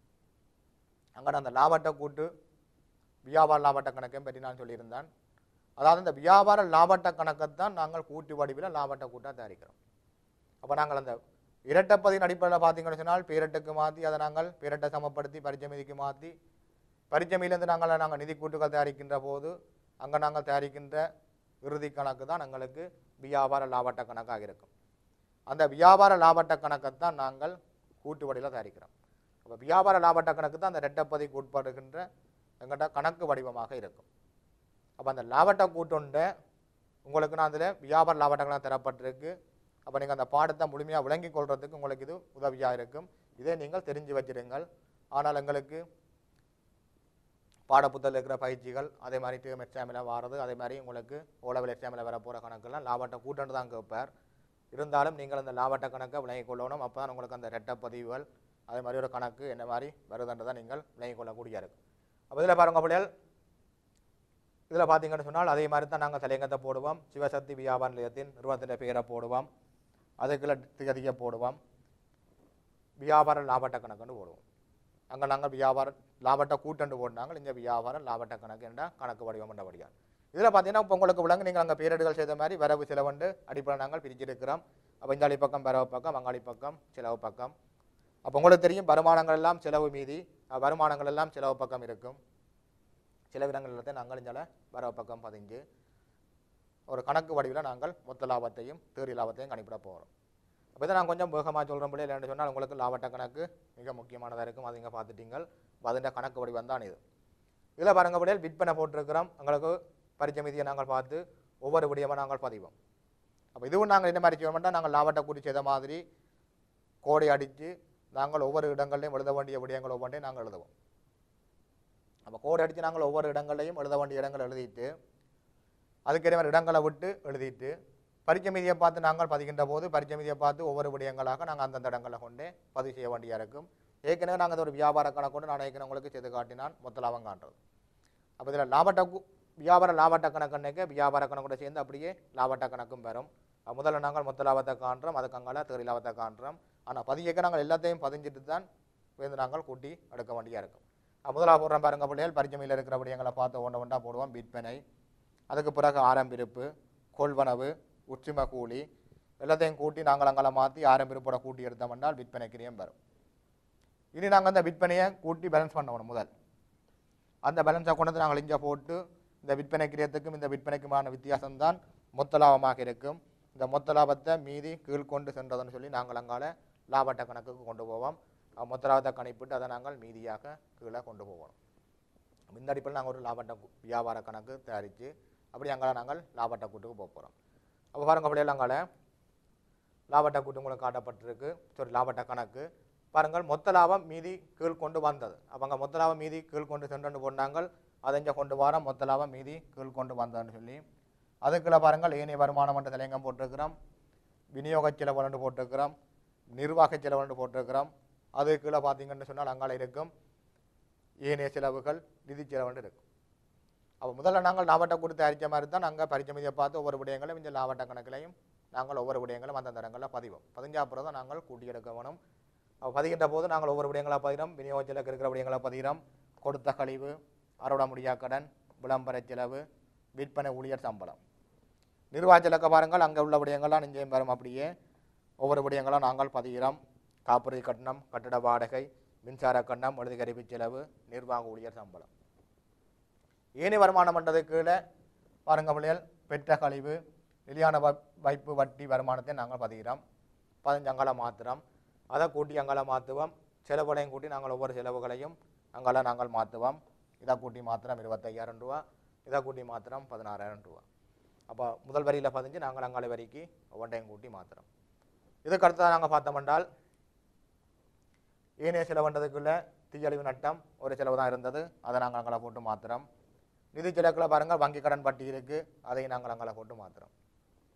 அங்கே அந்த லாபட்ட கூட்டு வியாபார லாபட்ட கணக்கையும் பற்றி நான் சொல்லியிருந்தேன் அதாவது இந்த வியாபார லாபட்ட கணக்கை தான் நாங்கள் கூட்டு வடிவில் லாபட்ட கூட்டாக தயாரிக்கிறோம் அப்போ நாங்கள் அந்த இரட்டப்பதின் அடிப்படையில் பார்த்தீங்கன்னு சொன்னால் பேரட்டுக்கு மாற்றி அதை நாங்கள் பேரட்டை சமப்படுத்தி பரிச்சமிதிக்கு மாற்றி பரிச்சமையிலேருந்து நாங்கள் நாங்கள் நிதி கூட்டுகள் தயாரிக்கின்ற போது அங்கே நாங்கள் தயாரிக்கின்ற இறுதி கணக்கு தான் எங்களுக்கு வியாபார லாபட்ட கணக்காக இருக்கும் அந்த வியாபார லாபட்ட கணக்கைத்தான் நாங்கள் கூட்டு வடிவில் தயாரிக்கிறோம் அப்போ வியாபார லாபட்ட கணக்கு தான் அந்த ரெட்டப்பதிக்கு உட்படுகின்ற எங்கள்கிட்ட கணக்கு வடிவமாக இருக்கும் அப்போ அந்த லாபட்ட கூட்டுண்ட உங்களுக்கு நான் அதில் வியாபார லாபட்ட கணக்கு தரப்பட்டிருக்கு அப்போ நீங்கள் அந்த பாடத்தை முழுமையாக விளங்கிக் கொள்றதுக்கு உங்களுக்கு இது உதவியாக இருக்கும் இதை நீங்கள் தெரிஞ்சு வச்சிருங்கள் ஆனால் எங்களுக்கு பாடப்புத்தகத்தில் இருக்கிற பயிற்சிகள் அதே மாதிரி டிஎம் எக்ஸாமில் வாரது அதே மாதிரி உங்களுக்கு ஓலவல் எக்ஸாமில் வர போகிற கணக்கெல்லாம் லாபட்ட கூட்டன்னு தான் கேட்பார் இருந்தாலும் நீங்கள் அந்த லாபட்ட கணக்கை விளங்கிக் கொள்ளணும் அப்போ தான் உங்களுக்கு அந்த ரெட்ட பதிவுகள் அதே மாதிரி ஒரு கணக்கு என்ன மாதிரி வருதுன்றதை நீங்கள் விளங்கிக் கொள்ளக்கூடிய இருக்கும் அப்போ இதில் பாருங்க பிள்ளைகள் இதில் பார்த்தீங்கன்னு சொன்னால் அதே மாதிரி தான் நாங்கள் தலையங்கத்தை போடுவோம் சிவசக்தி வியாபார நிலையத்தின் நிறுவனத்தின் பெயரை போடுவோம் அதுக்குள்ள திகதியை போடுவோம் வியாபார லாபட்ட கணக்குன்னு போடுவோம் அங்கே நாங்கள் வியாபார லாபட்ட கூட்டண்டு போட்டாங்க இங்கே வியாபார லாபட்ட கணக்கு என்ற கணக்கு வடிவம் என்ற வடிவம் இதில் பார்த்தீங்கன்னா இப்போ உங்களுக்கு விளங்கு நீங்கள் அங்கே பேரேடுகள் செய்த மாதிரி வரவு செலவுண்டு அடிப்படை நாங்கள் பிரிச்சிருக்கிறோம் அப்போ இந்தாளி பக்கம் வரவு பக்கம் வங்காளி பக்கம் செலவு பக்கம் அப்போ உங்களுக்கு தெரியும் வருமானங்கள் எல்லாம் செலவு மீதி அஹ் வருமானங்கள் எல்லாம் செலவு பக்கம் இருக்கும் செலவினங்கள் எல்லாத்தையும் நாங்கள் இங்கே வரவு பக்கம் பதிஞ்சு ஒரு கணக்கு வடிவில் நாங்கள் மொத்த லாபத்தையும் தேறி லாபத்தையும் கணிப்பிட போகிறோம் அப்போ இதை நான் கொஞ்சம் வேகமாக சொல்கிறேன் பிள்ளை இல்லைன்னு சொன்னால் உங்களுக்கு லாபட்ட கணக்கு மிக முக்கியமானதாக இருக்கும் அது இங்கே பார்த்துட்டீங்க அதிൻ്റെ கணக்கு வடிவம் தான் இது இதில் பாருங்க பிள்ளைகள் விற்பனை போட்டிருக்கிறோம் எங்களுக்கு பரிச்சமிதியை நாங்கள் பார்த்து ஒவ்வொரு விடயமாக நாங்கள் பதிவோம் அப்போ இதுவும் நாங்கள் என்ன மாதிரி செய்வோம்னா நாங்கள் லாபத்தை கூட்டி செய்த மாதிரி கோடை அடித்து நாங்கள் ஒவ்வொரு இடங்கள்லையும் எழுத வேண்டிய விடயங்கள் ஒவ்வொன்றையும் நாங்கள் எழுதுவோம் அப்போ கோடை அடித்து நாங்கள் ஒவ்வொரு இடங்கள்லையும் எழுத வேண்டிய இடங்கள் எழுதிட்டு அதுக்கேற்ற மாதிரி இடங்களை விட்டு எழுதிட்டு பரிச்சமீதியை பார்த்து நாங்கள் பதிகின்ற போது பரிச்சமீதியை பார்த்து ஒவ்வொரு விடயங்களாக நாங்கள் அந்தந்த இடங்களை கொண்டு பதிவு செய்ய வேண்டியா இருக்கும் ஏற்கனவே நாங்கள் ஒரு வியாபார கணக்கொண்டு நான் ஏற்கனவே உங்களுக்கு செய்து காட்டினான் மொத்த லாபம் காண்றது அப்போ இதில் லாபட்ட கு- வியாபார லாபட்ட கணக்குன்னைக்கு வியாபார கணக்கோட சேர்ந்து அப்படியே லாபட்ட கணக்கும் வரும் அப்ப முதல்ல நாங்கள் மொத்த லாபத்தை காண்றோம் அதுக்கு அங்கால தேறி லாபத்தை காண்றோம் ஆனால் பதியக்க நாங்கள் எல்லாத்தையும் பதிஞ்சிட்டு தான் வந்து நாங்கள் கூட்டி எடுக்க வேண்டியா இருக்கும் அப்ப முதலாக போடுறோம் பாருங்க பிள்ளைகள் பரிச்சமையில் இருக்கிற விடயங்களை பார்த்து ஒன்று ஒன்றா போடுவோம் விற்பனை அதுக்கு பிறகு ஆரம்பிருப்பு கொள்வனவு உச்சிம கூலி எல்லாத்தையும் கூட்டி நாங்கள் அங்கே மாற்றி ஆரம்பிருப்போட கூட்டி எடுத்தோம்னால் விற்பனை கிரியம் வரும் இனி நாங்கள் அந்த விற்பனையை கூட்டி பேலன்ஸ் பண்ணணும் முதல் அந்த பேலன்ஸை கொண்டு வந்து நாங்கள் இங்கே போட்டு இந்த விற்பனை கிரியத்துக்கும் இந்த விற்பனைக்குமான வித்தியாசம்தான் மொத்த லாபமாக இருக்கும் இந்த மொத்த லாபத்தை மீதி கீழ் கொண்டு சென்றதுன்னு சொல்லி நாங்கள் அங்கால லாபட்ட கணக்குக்கு கொண்டு போவோம் அஹ் மொத்த லாபத்தை கணிப்பிட்டு அதை நாங்கள் மீதியாக கீழே கொண்டு போகணும் இந்த அடிப்படையில் நாங்கள் ஒரு லாபட்ட கு- வியாபார கணக்கு தயாரித்து அப்படி அங்கால நாங்கள் லாபட்ட கூட்டுக்கு போக போகிறோம் அப்போ பாருங்க அப்படியே அங்கால லாபட்ட கூட்டு உங்களுக்கு காட்டப்பட்டிருக்கு சாரி லாபட்ட கணக்கு பாருங்கள் மொத்த லாபம் மீதி கீழ் கொண்டு வந்தது அப்போ அங்கே மொத்த லாபம் மீதி கீழ் கொண்டு சென்று போனாங்க அதை இங்கே கொண்டு வரோம் மொத்த லாபம் மீதி கீழ் கொண்டு வந்ததுன்னு சொல்லி அதுக்குள்ள பாருங்கள் ஏனைய வருமானம் என்ற தலையங்கம் போட்டிருக்கிறோம் விநியோக செலவுன்னு போட்டிருக்கிறோம் நிர்வாக செலவுன்னு போட்டிருக்கிறோம் அது கீழே பார்த்தீங்கன்னு சொன்னால் அங்கால இருக்கும் ஏனைய செலவுகள் நிதி செலவுன்னு இருக்கும் அப்போ முதல்ல நாங்கள் லாபட்ட கொடுத்து தயாரித்த மாதிரி தான் நாங்கள் பரிச்சமதியை பார்த்து ஒவ்வொரு விடயங்களும் இந்த லாபட்ட கணக்கிலையும் நாங்கள் ஒவ்வொரு விடயங்களும் அந்தந்த இடங்களில் பதிவோம் பதிஞ்சா அப்புறம் தான் நாங்கள் கூட்டி எடுக்க வேணும் அப்போ பதிகின்ற போது நாங்கள் ஒவ்வொரு விடயங்களாக பதிகிறோம் விநியோக செலவுக்கு இருக்கிற விடயங்களை பதிகிறோம் கொடுத்த கழிவு அறுவடை முடியா கடன் விளம்பர செலவு விற்பனை ஊழியர் சம்பளம் நிர்வாக செலக்க பாருங்கள் அங்கே உள்ள விடயங்கள்லாம் நிச்சயம் வரும் அப்படியே ஒவ்வொரு விடயங்களும் நாங்கள் பதிகிறோம் காப்புறுதி கட்டணம் கட்டட வாடகை மின்சார கட்டணம் எழுதி கருவி செலவு நிர்வாக ஊழியர் சம்பளம் ஏனி வருமானம் பண்ணுறது கீழே பாருங்க பிள்ளைகள் பெற்ற கழிவு நிலையான வ- வைப்பு வட்டி வருமானத்தை நாங்கள் பதிகிறோம் பதினஞ்சு அங்கால மாத்துறோம் அதை கூட்டி அங்கால மாற்றுவோம் செலவுகளையும் கூட்டி நாங்கள் ஒவ்வொரு செலவுகளையும் அங்கால நாங்கள் மாற்றுவோம் இதை கூட்டி மாத்திரம் இருபத்தையாயிரம் ரூபா இதை கூட்டி மாத்திரம் பதினாறாயிரம் ரூபா அப்போ முதல் வரியில் பதிஞ்சு நாங்கள் அங்கால வரிக்கு ஒவ்வொன்றையும் கூட்டி மாத்துறோம் இதுக்கு அடுத்ததாக நாங்கள் பார்த்தோம் என்றால் ஏனைய செலவுன்றதுக்குள்ள தீயழிவு நட்டம் ஒரு செலவு தான் இருந்தது அதை நாங்கள் அங்கே போட்டு மாத்துறோம் நிதி செலவுக்குள்ள பாருங்கள் வங்கி கடன் பட்டி இருக்குது அதையும் நாங்கள் அங்கே போட்டு மாத்துறோம்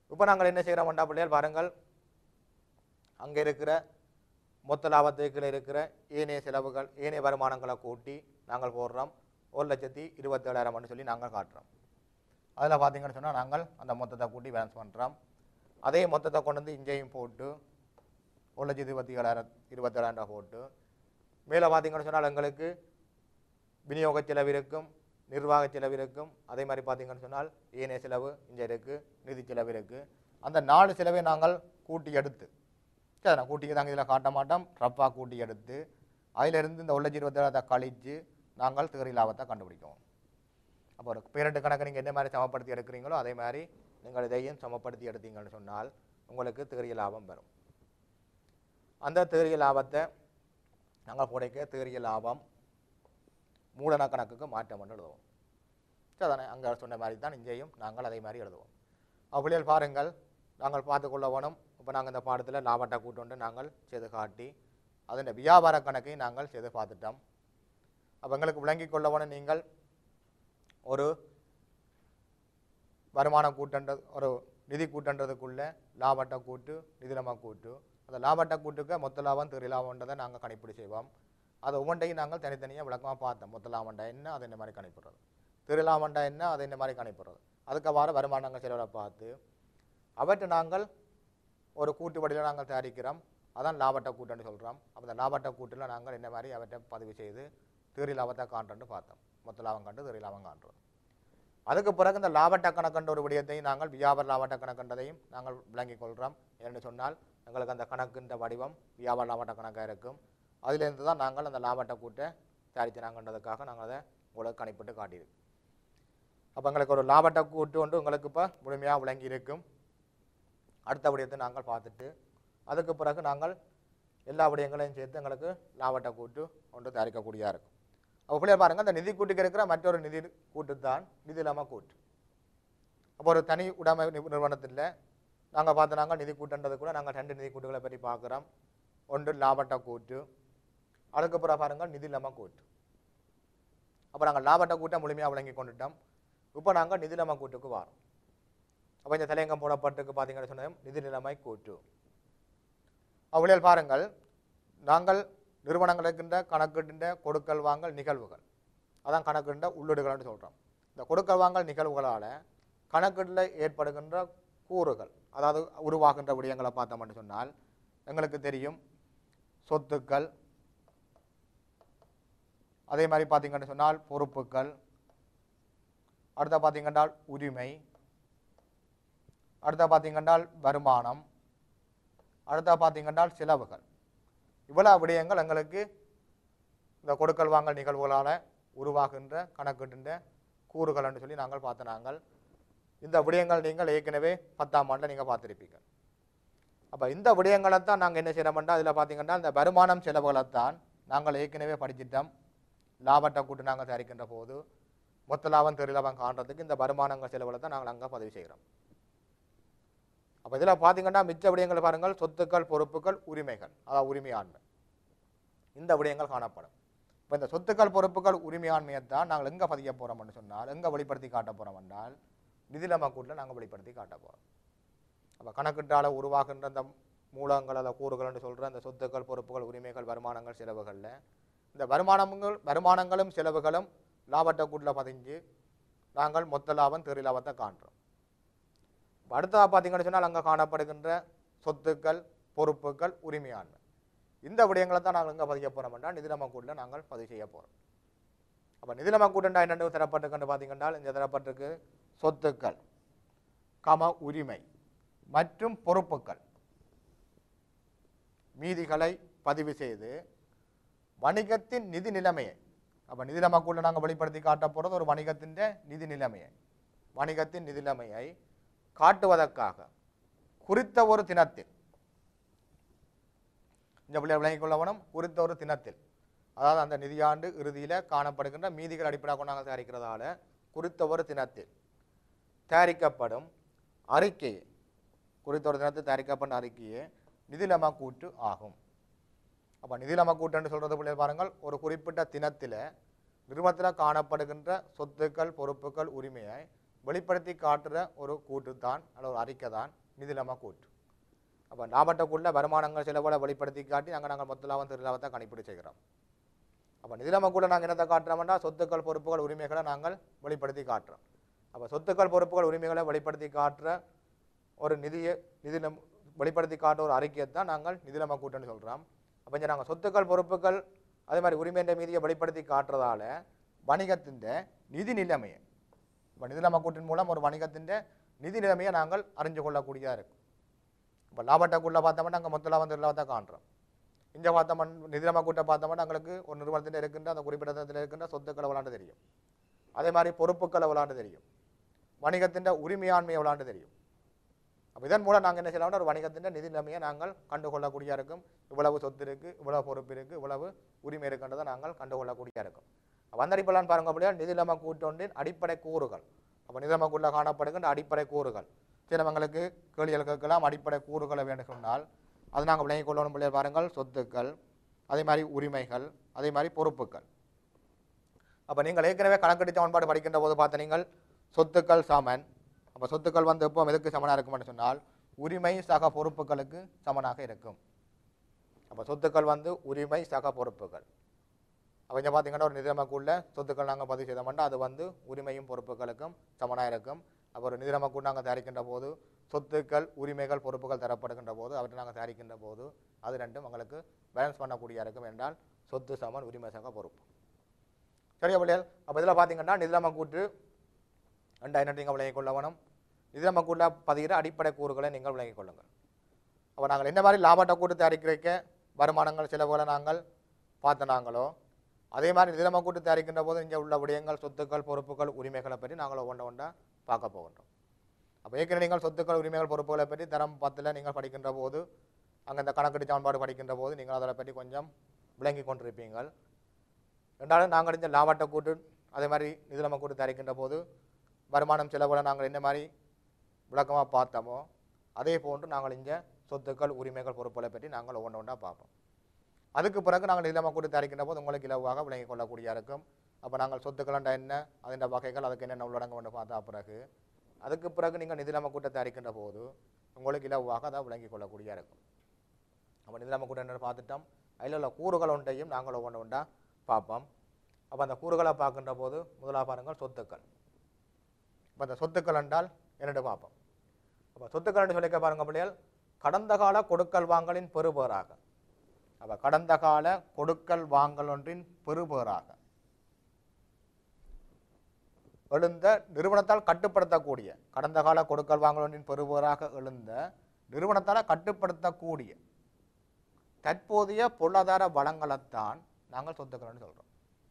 இப்போ நாங்கள் என்ன செய்கிறோம்டா பிள்ளைகள் பாருங்கள் அங்கே இருக்கிற மொத்த லாபத்துக்குள்ள இருக்கிற ஏனைய செலவுகள் ஏனைய வருமானங்களை கூட்டி நாங்கள் போடுறோம் ஒரு லட்சத்தி இருபத்தேழாயிரம்னு சொல்லி நாங்கள் காட்டுறோம் அதில் பார்த்தீங்கன்னு சொன்னால் நாங்கள் அந்த மொத்தத்தை கூட்டி பேலன்ஸ் பண்ணுறோம் அதே மொத்தத்தை கொண்டு வந்து இங்கேயும் போட்டு ஒரு லட்சத்தி இருபத்தி ஏழாயிரம் இருபத்தேழாயிரம் ரூபா போட்டு மேலே பார்த்தீங்கன்னு சொன்னால் எங்களுக்கு விநியோக செலவு இருக்கும் நிர்வாக செலவு இருக்கும் அதே மாதிரி பார்த்தீங்கன்னு சொன்னால் ஏனைய செலவு இங்கே இருக்குது நிதி செலவு இருக்குது அந்த நாலு செலவை நாங்கள் கூட்டி எடுத்து சரி நான் கூட்டி தாங்க இதில் காட்ட மாட்டோம் ரப்பாக கூட்டி எடுத்து அதிலிருந்து இந்த ஒரு லட்சத்தி இருபத்தேழாயிரத்தை கழித்து நாங்கள் திகரி லாபத்தை கண்டுபிடிக்கும் அப்போ ஒரு பேரண்டு கணக்கு நீங்கள் என்ன மாதிரி சமப்படுத்தி எடுக்கிறீங்களோ அதே மாதிரி நீங்கள் இதையும் சமப்படுத்தி எடுத்தீங்கன்னு சொன்னால் உங்களுக்கு திகரிய லாபம் வரும் அந்த திகரிய லாபத்தை நாங்கள் புடைக்க திகரிய லாபம் மூலன கணக்குக்கு மாற்றம் பண்ணி எழுதுவோம் சரி தானே அங்கே சொன்ன மாதிரி தான் இங்கேயும் நாங்கள் அதே மாதிரி எழுதுவோம் அப்படியே பாருங்கள் நாங்கள் பார்த்து கொள்ள வேணும் இப்போ நாங்கள் இந்த பாடத்தில் லாபட்டை கூட்டு நாங்கள் செய்து காட்டி அதன் வியாபார கணக்கையும் நாங்கள் செய்து பார்த்துட்டோம் அப்போ எங்களுக்கு விளங்கி கொள்ள வேணும் நீங்கள் ஒரு வருமானம் கூட்டன்றது ஒரு நிதி கூட்டன்றதுக்குள்ள லாபட்ட கூட்டு நிதிலமா கூட்டு அந்த லாபட்ட கூட்டுக்கு மொத்த லாபம் திரு லாபம்ன்றதை நாங்கள் கணிப்பீடு செய்வோம் அதை ஒவ்வொன்றையும் நாங்கள் தனித்தனியாக விளக்கமாக பார்த்தோம் மொத்த லாபம்டா என்ன அதை என்ன மாதிரி கணிப்பிடுறது திரு லாபம்டா என்ன அதை என்ன மாதிரி கணிப்பிடுறது அதுக்கவாறு வருமானங்கள் செலவில் பார்த்து அவற்றை நாங்கள் ஒரு கூட்டு வடிவில் நாங்கள் தயாரிக்கிறோம் அதான் லாபட்ட கூட்டுன்னு சொல்கிறோம் அப்போ இந்த லாபட்ட கூட்டில் நாங்கள் என்ன மாதிரி அவற்றை பதிவு செய்து திரு லாபத்தை காண்றோன்னு பார்த்தோம் மொத்த லாபம் கண்டு திரு லாபம் காண்றோம் அதுக்கு பிறகு இந்த லாபட்ட கணக்கன்ற ஒரு விடயத்தையும் நாங்கள் வியாபார லாபட்ட கணக்கன்றதையும் நாங்கள் விளங்கிக் கொள்கிறோம் என்று சொன்னால் எங்களுக்கு அந்த கணக்குன்ற வடிவம் வியாபார லாபட்ட கணக்காக இருக்கும் அதிலிருந்து தான் நாங்கள் அந்த லாபட்ட கூட்டை தயாரிச்சினாங்கன்றதுக்காக நாங்கள் அதை உங்களுக்கு கணிப்பிட்டு காட்டியிருக்கு அப்போ எங்களுக்கு ஒரு லாபட்ட கூட்டு ஒன்று உங்களுக்கு இப்போ முழுமையாக விளங்கி இருக்கும் அடுத்த விடயத்தை நாங்கள் பார்த்துட்டு அதுக்கு பிறகு நாங்கள் எல்லா விடயங்களையும் சேர்த்து எங்களுக்கு லாபட்ட கூட்டு ஒன்று தயாரிக்கக்கூடியதாக இருக்கும் அப்போ பிள்ளைய பாருங்க அந்த நிதி கூட்டுக்கு இருக்கிற மற்றொரு நிதி கூட்டு தான் நிதி இல்லாமல் கூட்டு அப்போ ஒரு தனி உடைமை நி- நிறுவனத்தில் நாங்கள் பார்த்து நாங்கள் நிதி கூட்டுன்றது கூட நாங்கள் ரெண்டு நிதி கூட்டுகளை பற்றி பார்க்குறோம் ஒன்று லாபட்ட கூட்டு அதுக்கப்புறம் பாருங்கள் நிதி இல்லாமல் கூட்டு அப்போ நாங்கள் லாபட்ட கூட்டை முழுமையாக விளங்கி கொண்டுட்டோம் இப்போ நாங்கள் நிதி இல்லாமல் கூட்டுக்கு வரோம் அப்போ இந்த தலையங்கம் போடப்பட்டிருக்கு பார்த்தீங்கன்னு சொன்னதும் நிதி நிலைமை கூட்டு அவ்வளியல் பாருங்கள் நாங்கள் நிறுவனங்கள் இருக்கின்ற கணக்கிடுகின்ற கொடுக்கல் வாங்கல் நிகழ்வுகள் அதான் கணக்கிடுகின்ற உள்ளீடுகள்னு சொல்கிறோம் இந்த கொடுக்கல் வாங்கல் நிகழ்வுகளால் கணக்கீட்டில் ஏற்படுகின்ற கூறுகள் அதாவது உருவாகின்ற விடயங்களை பார்த்தோம்னு சொன்னால் எங்களுக்கு தெரியும் சொத்துக்கள் அதே மாதிரி பார்த்தீங்கன்னு சொன்னால் பொறுப்புகள் அடுத்த பார்த்தீங்கன்னா உரிமை அடுத்த பார்த்தீங்கன்னா வருமானம் அடுத்த பார்த்தீங்கன்னா செலவுகள் இவ்வளவு விடயங்கள் எங்களுக்கு இந்த கொடுக்கல் வாங்கல் நிகழ்வுகளால் உருவாகின்ற கணக்கிடுகின்ற கூறுகள் என்று சொல்லி நாங்கள் பார்த்த நாங்கள் இந்த விடயங்கள் நீங்கள் ஏற்கனவே பத்தாம் ஆண்டில் நீங்கள் பார்த்துருப்பீங்க அப்போ இந்த விடயங்களை தான் நாங்கள் என்ன செய்கிறோம்னா அதில் பார்த்தீங்கன்னா இந்த வருமானம் செலவுகளைத்தான் நாங்கள் ஏற்கனவே படிச்சிட்டோம் லாபத்தை கூட்டு நாங்கள் தயாரிக்கின்ற போது மொத்த லாபம் தெரு லாபம் காண்றதுக்கு இந்த வருமானங்கள் செலவுகளை தான் நாங்கள் அங்கே பதிவு செய்கிறோம் அப்போ இதில் பார்த்தீங்கன்னா மிச்ச விடயங்களை பாருங்கள் சொத்துக்கள் பொறுப்புகள் உரிமைகள் அதாவது உரிமையாண்மை இந்த விடயங்கள் காணப்படும் இப்போ இந்த சொத்துக்கள் பொறுப்புகள் உரிமையாண்மையை தான் நாங்கள் எங்கே பதிய போகிறோம்னு சொன்னால் எங்கே வெளிப்படுத்தி காட்ட போகிறோம் என்றால் நிதிலம கூட்டில் நாங்கள் வெளிப்படுத்தி காட்ட போகிறோம் அப்போ கணக்கிட்டால உருவாகின்ற அந்த மூலங்கள் அதை கூறுகள்னு சொல்கிற அந்த சொத்துக்கள் பொறுப்புகள் உரிமைகள் வருமானங்கள் செலவுகளில் இந்த வருமானங்கள் வருமானங்களும் செலவுகளும் லாபத்தை கூட்டில் பதிஞ்சு நாங்கள் மொத்த லாபம் தெரு லாபத்தை காண்றோம் இப்ப அடுத்ததா பார்த்தீங்கன்னு சொன்னால் அங்கே காணப்படுகின்ற சொத்துக்கள் பொறுப்புகள் உரிமையாண்மை இந்த விடயங்களை தான் நாங்கள் எங்கே பதிய போகிறோம்னா நிதிலம கூட்டில் நாங்கள் பதிவு செய்ய போகிறோம் அப்போ நிதிலம கூட்டண்டா என்னென்னு தரப்பட்டிருக்குன்னு பார்த்தீங்கன்னா இந்த தரப்பட்டிருக்கு சொத்துக்கள் கம உரிமை மற்றும் பொறுப்புகள் மீதிகளை பதிவு செய்து வணிகத்தின் நிதி நிலைமையை அப்போ நிதி நிலைமைக்குள்ள நாங்கள் வெளிப்படுத்தி காட்ட போகிறது ஒரு வணிகத்தின் நிதி நிலைமையை வணிகத்தின் நிதி நிலைமையை காட்டுவதற்காக குறித்த ஒரு தினத்தில் இந்த பிள்ளைகள் விளங்கிக் கொள்ளவனும் குறித்த ஒரு தினத்தில் அதாவது அந்த நிதியாண்டு இறுதியில் காணப்படுகின்ற மீதிகள் அடிப்படையாக கொண்டு நாங்கள் தயாரிக்கிறதால குறித்த ஒரு தினத்தில் தயாரிக்கப்படும் அறிக்கையை குறித்த ஒரு தினத்தில் தயாரிக்கப்பட்ட அறிக்கையே நிதிலம கூட்டு ஆகும் அப்போ நிதிலம கூட்டுன்னு சொல்கிறது பிள்ளைகள் பாருங்கள் ஒரு குறிப்பிட்ட தினத்தில் நிறுவனத்தில் காணப்படுகின்ற சொத்துக்கள் பொறுப்புகள் உரிமையை வெளிப்படுத்தி காட்டுற ஒரு கூட்டு தான் அல்லது ஒரு அறிக்கை தான் நிதிநிலைமை கூட்டு அப்போ லாபத்துக்குள்ள வருமானங்கள் செலவுகளை வெளிப்படுத்தி காட்டி நாங்கள் நாங்கள் மொத்த லாபம் திரு லாபத்தை கணிப்பீடு செய்கிறோம் அப்போ நிதிநிலைமை கூட நாங்கள் என்னத்தை காட்டுறோம்னா சொத்துக்கள் பொறுப்புகள் உரிமைகளை நாங்கள் வெளிப்படுத்தி காட்டுறோம் அப்போ சொத்துக்கள் பொறுப்புகள் உரிமைகளை வெளிப்படுத்தி காட்டுற ஒரு நிதியை நிதி நம் வெளிப்படுத்தி காட்டுற ஒரு அறிக்கையை தான் நாங்கள் நிதிநிலைமை கூட்டம்னு சொல்கிறோம் அப்போ இங்கே நாங்கள் சொத்துக்கள் பொறுப்புகள் அதே மாதிரி உரிமைன்ற மீதியை வெளிப்படுத்தி காட்டுறதால வணிகத்தின் நிதி நிலைமையை இப்போ நிதிநிலைமை கூட்டின் மூலம் ஒரு வணிகத்தின் நிதி நிலைமையை நாங்கள் அறிஞ்சு கொள்ளக்கூடியதாக இருக்கும் இப்போ லாபத்தைக்குள்ளே பார்த்தோம்னா நாங்கள் மொத்த லாபம் லாபத்தை காண்றோம் இங்கே பார்த்தோம் நிதிநிலைமை கூட்ட பார்த்தோம்னா எங்களுக்கு ஒரு நிறுவனத்தில் இருக்கின்ற அந்த குறிப்பிட்ட இடத்துல இருக்கின்ற சொத்துக்களை விளாண்டு தெரியும் அதே மாதிரி பொறுப்புக்களை விளாண்டு தெரியும் வணிகத்தின் உரிமையாண்மையை விளாண்டு தெரியும் அப்போ இதன் மூலம் நாங்கள் என்ன செய்யலாம்னா ஒரு வணிகத்தின் நிதி நிலைமையை நாங்கள் கண்டுகொள்ளக்கூடிய இருக்கும் இவ்வளவு சொத்து இருக்குது இவ்வளவு பொறுப்பு இருக்குது இவ்வளவு உரிமை இருக்குன்றதை நாங்கள் கண்டுகொள்ளக்கூடிய இருக்கும் வந்தடிப்பெல்லாம் பாருங்க அப்படியே நிதிநிலைமை கூட்டொன்றின் அடிப்படை கூறுகள் அப்போ நிதிநிலைமை கூட்டில் காணப்படுகின்ற அடிப்படை கூறுகள் சிலவங்களுக்கு கேள்விகள் கேட்கலாம் அடிப்படை கூறுகளை வேண்டும் சொன்னால் அது நாங்கள் விளங்கிக் கொள்ளணும் பிள்ளைய பாருங்கள் சொத்துக்கள் அதே மாதிரி உரிமைகள் அதே மாதிரி பொறுப்புகள் அப்போ நீங்கள் ஏற்கனவே கணக்கெடுத்த சமன்பாடு படிக்கின்ற போது பார்த்த நீங்கள் சொத்துக்கள் சமன் அப்போ சொத்துக்கள் வந்து எப்போ எதுக்கு சமனாக இருக்கும்னு சொன்னால் உரிமை சக பொறுப்புகளுக்கு சமனாக இருக்கும் அப்போ சொத்துக்கள் வந்து உரிமை சக பொறுப்புகள் அப்போ இங்கே பார்த்தீங்கன்னா ஒரு நிதிரமக்குள்ள சொத்துக்கள் நாங்கள் பதிவு செய்தோம்னா அது வந்து உரிமையும் பொறுப்புகளுக்கும் சமனாக இருக்கும் அப்போ ஒரு நிதிரமக்குள் நாங்கள் தயாரிக்கின்ற போது சொத்துக்கள் உரிமைகள் பொறுப்புகள் தரப்படுகின்ற போது அவற்றை நாங்கள் தயாரிக்கின்ற போது அது ரெண்டும் எங்களுக்கு பேலன்ஸ் பண்ணக்கூடிய இருக்கும் என்றால் சொத்து சமன் உரிமை சக பொறுப்பு சரியா பிள்ளைகள் அப்போ இதில் பார்த்தீங்கன்னா நிதிரம கூட்டு ரெண்டாயிரம் நீங்கள் விளங்கிக் கொள்ள வேணும் நிதிரம கூட்டில் பதிகிற அடிப்படை கூறுகளை நீங்கள் விளங்கிக் கொள்ளுங்கள் அப்போ நாங்கள் என்ன மாதிரி லாபத்தை கூட்டு தயாரிக்கிறக்க வருமானங்கள் செலவுகளை நாங்கள் பார்த்தனாங்களோ அதே மாதிரி நிதிரம கூட்டு தயாரிக்கின்ற போது இங்கே உள்ள விடயங்கள் சொத்துக்கள் பொறுப்புகள் உரிமைகளை பற்றி நாங்கள் ஒவ்வொன்று ஒன்றா பார்க்க போகின்றோம் அப்போ ஏற்கனவே நீங்கள் சொத்துக்கள் உரிமைகள் பொறுப்புகளை பற்றி தரம் பத்தில் நீங்கள் படிக்கின்ற போது அங்கே இந்த கணக்கெடு சமன்பாடு படிக்கின்ற போது நீங்கள் அதை பற்றி கொஞ்சம் விளங்கி கொண்டிருப்பீங்கள் ரெண்டாலும் நாங்கள் இந்த லாபத்தை கூட்டு அதே மாதிரி நிதிநிலைமை கூட்டு தயாரிக்கின்ற போது வருமானம் செலவுகளை நாங்கள் என்ன மாதிரி விளக்கமாக பார்த்தோமோ அதே போன்று நாங்கள் இங்கே சொத்துக்கள் உரிமைகள் பொறுப்புகளை பற்றி நாங்கள் ஒவ்வொன்று ஒன்றா பார்ப்போம் அதுக்கு பிறகு நாங்கள் நிதிநிலைமை கூட்டு தயாரிக்கின்ற போது உங்களுக்கு இலவாக விளங்கிக் கொள்ளக்கூடிய இருக்கும் அப்போ நாங்கள் சொத்துக்கள்ன்ற என்ன அதன் வகைகள் அதுக்கு என்னென்ன உள்ளடங்க பார்த்தா பிறகு அதுக்கு பிறகு நீங்கள் நிதிநிலைமை கூட்ட தயாரிக்கின்ற போது உங்களுக்கு இலவாக அதை விளங்கிக் கொள்ளக்கூடிய இருக்கும் அப்போ நிதிநிலைமை கூட்டம் என்ன பார்த்துட்டோம் அதில் உள்ள கூறுகள் ஒன்றையும் நாங்கள் ஒவ்வொன்று ஒன்றா பார்ப்போம் அப்போ அந்த கூறுகளை பார்க்கின்ற போது முதலாக பாருங்கள் சொத்துக்கள் இப்போ அந்த சொத்துக்கள் என்றால் என்னென்னு பார்ப்போம் அப்போ சொத்துக்கள் என்று சொல்லிக்க பாருங்க பிள்ளைகள் கடந்த கால கொடுக்கல் வாங்கலின் பெறுபேறாக அப்போ கடந்த கால கொடுக்கல் வாங்கல் ஒன்றின் பெறுபேறாக எழுந்த நிறுவனத்தால் கட்டுப்படுத்தக்கூடிய கடந்த கால கொடுக்கல் வாங்கல் ஒன்றின் பெறுபேறாக எழுந்த நிறுவனத்தால் கட்டுப்படுத்தக்கூடிய தற்போதைய பொருளாதார வளங்களைத்தான் நாங்கள் சொத்துக்கள்னு சொல்கிறோம்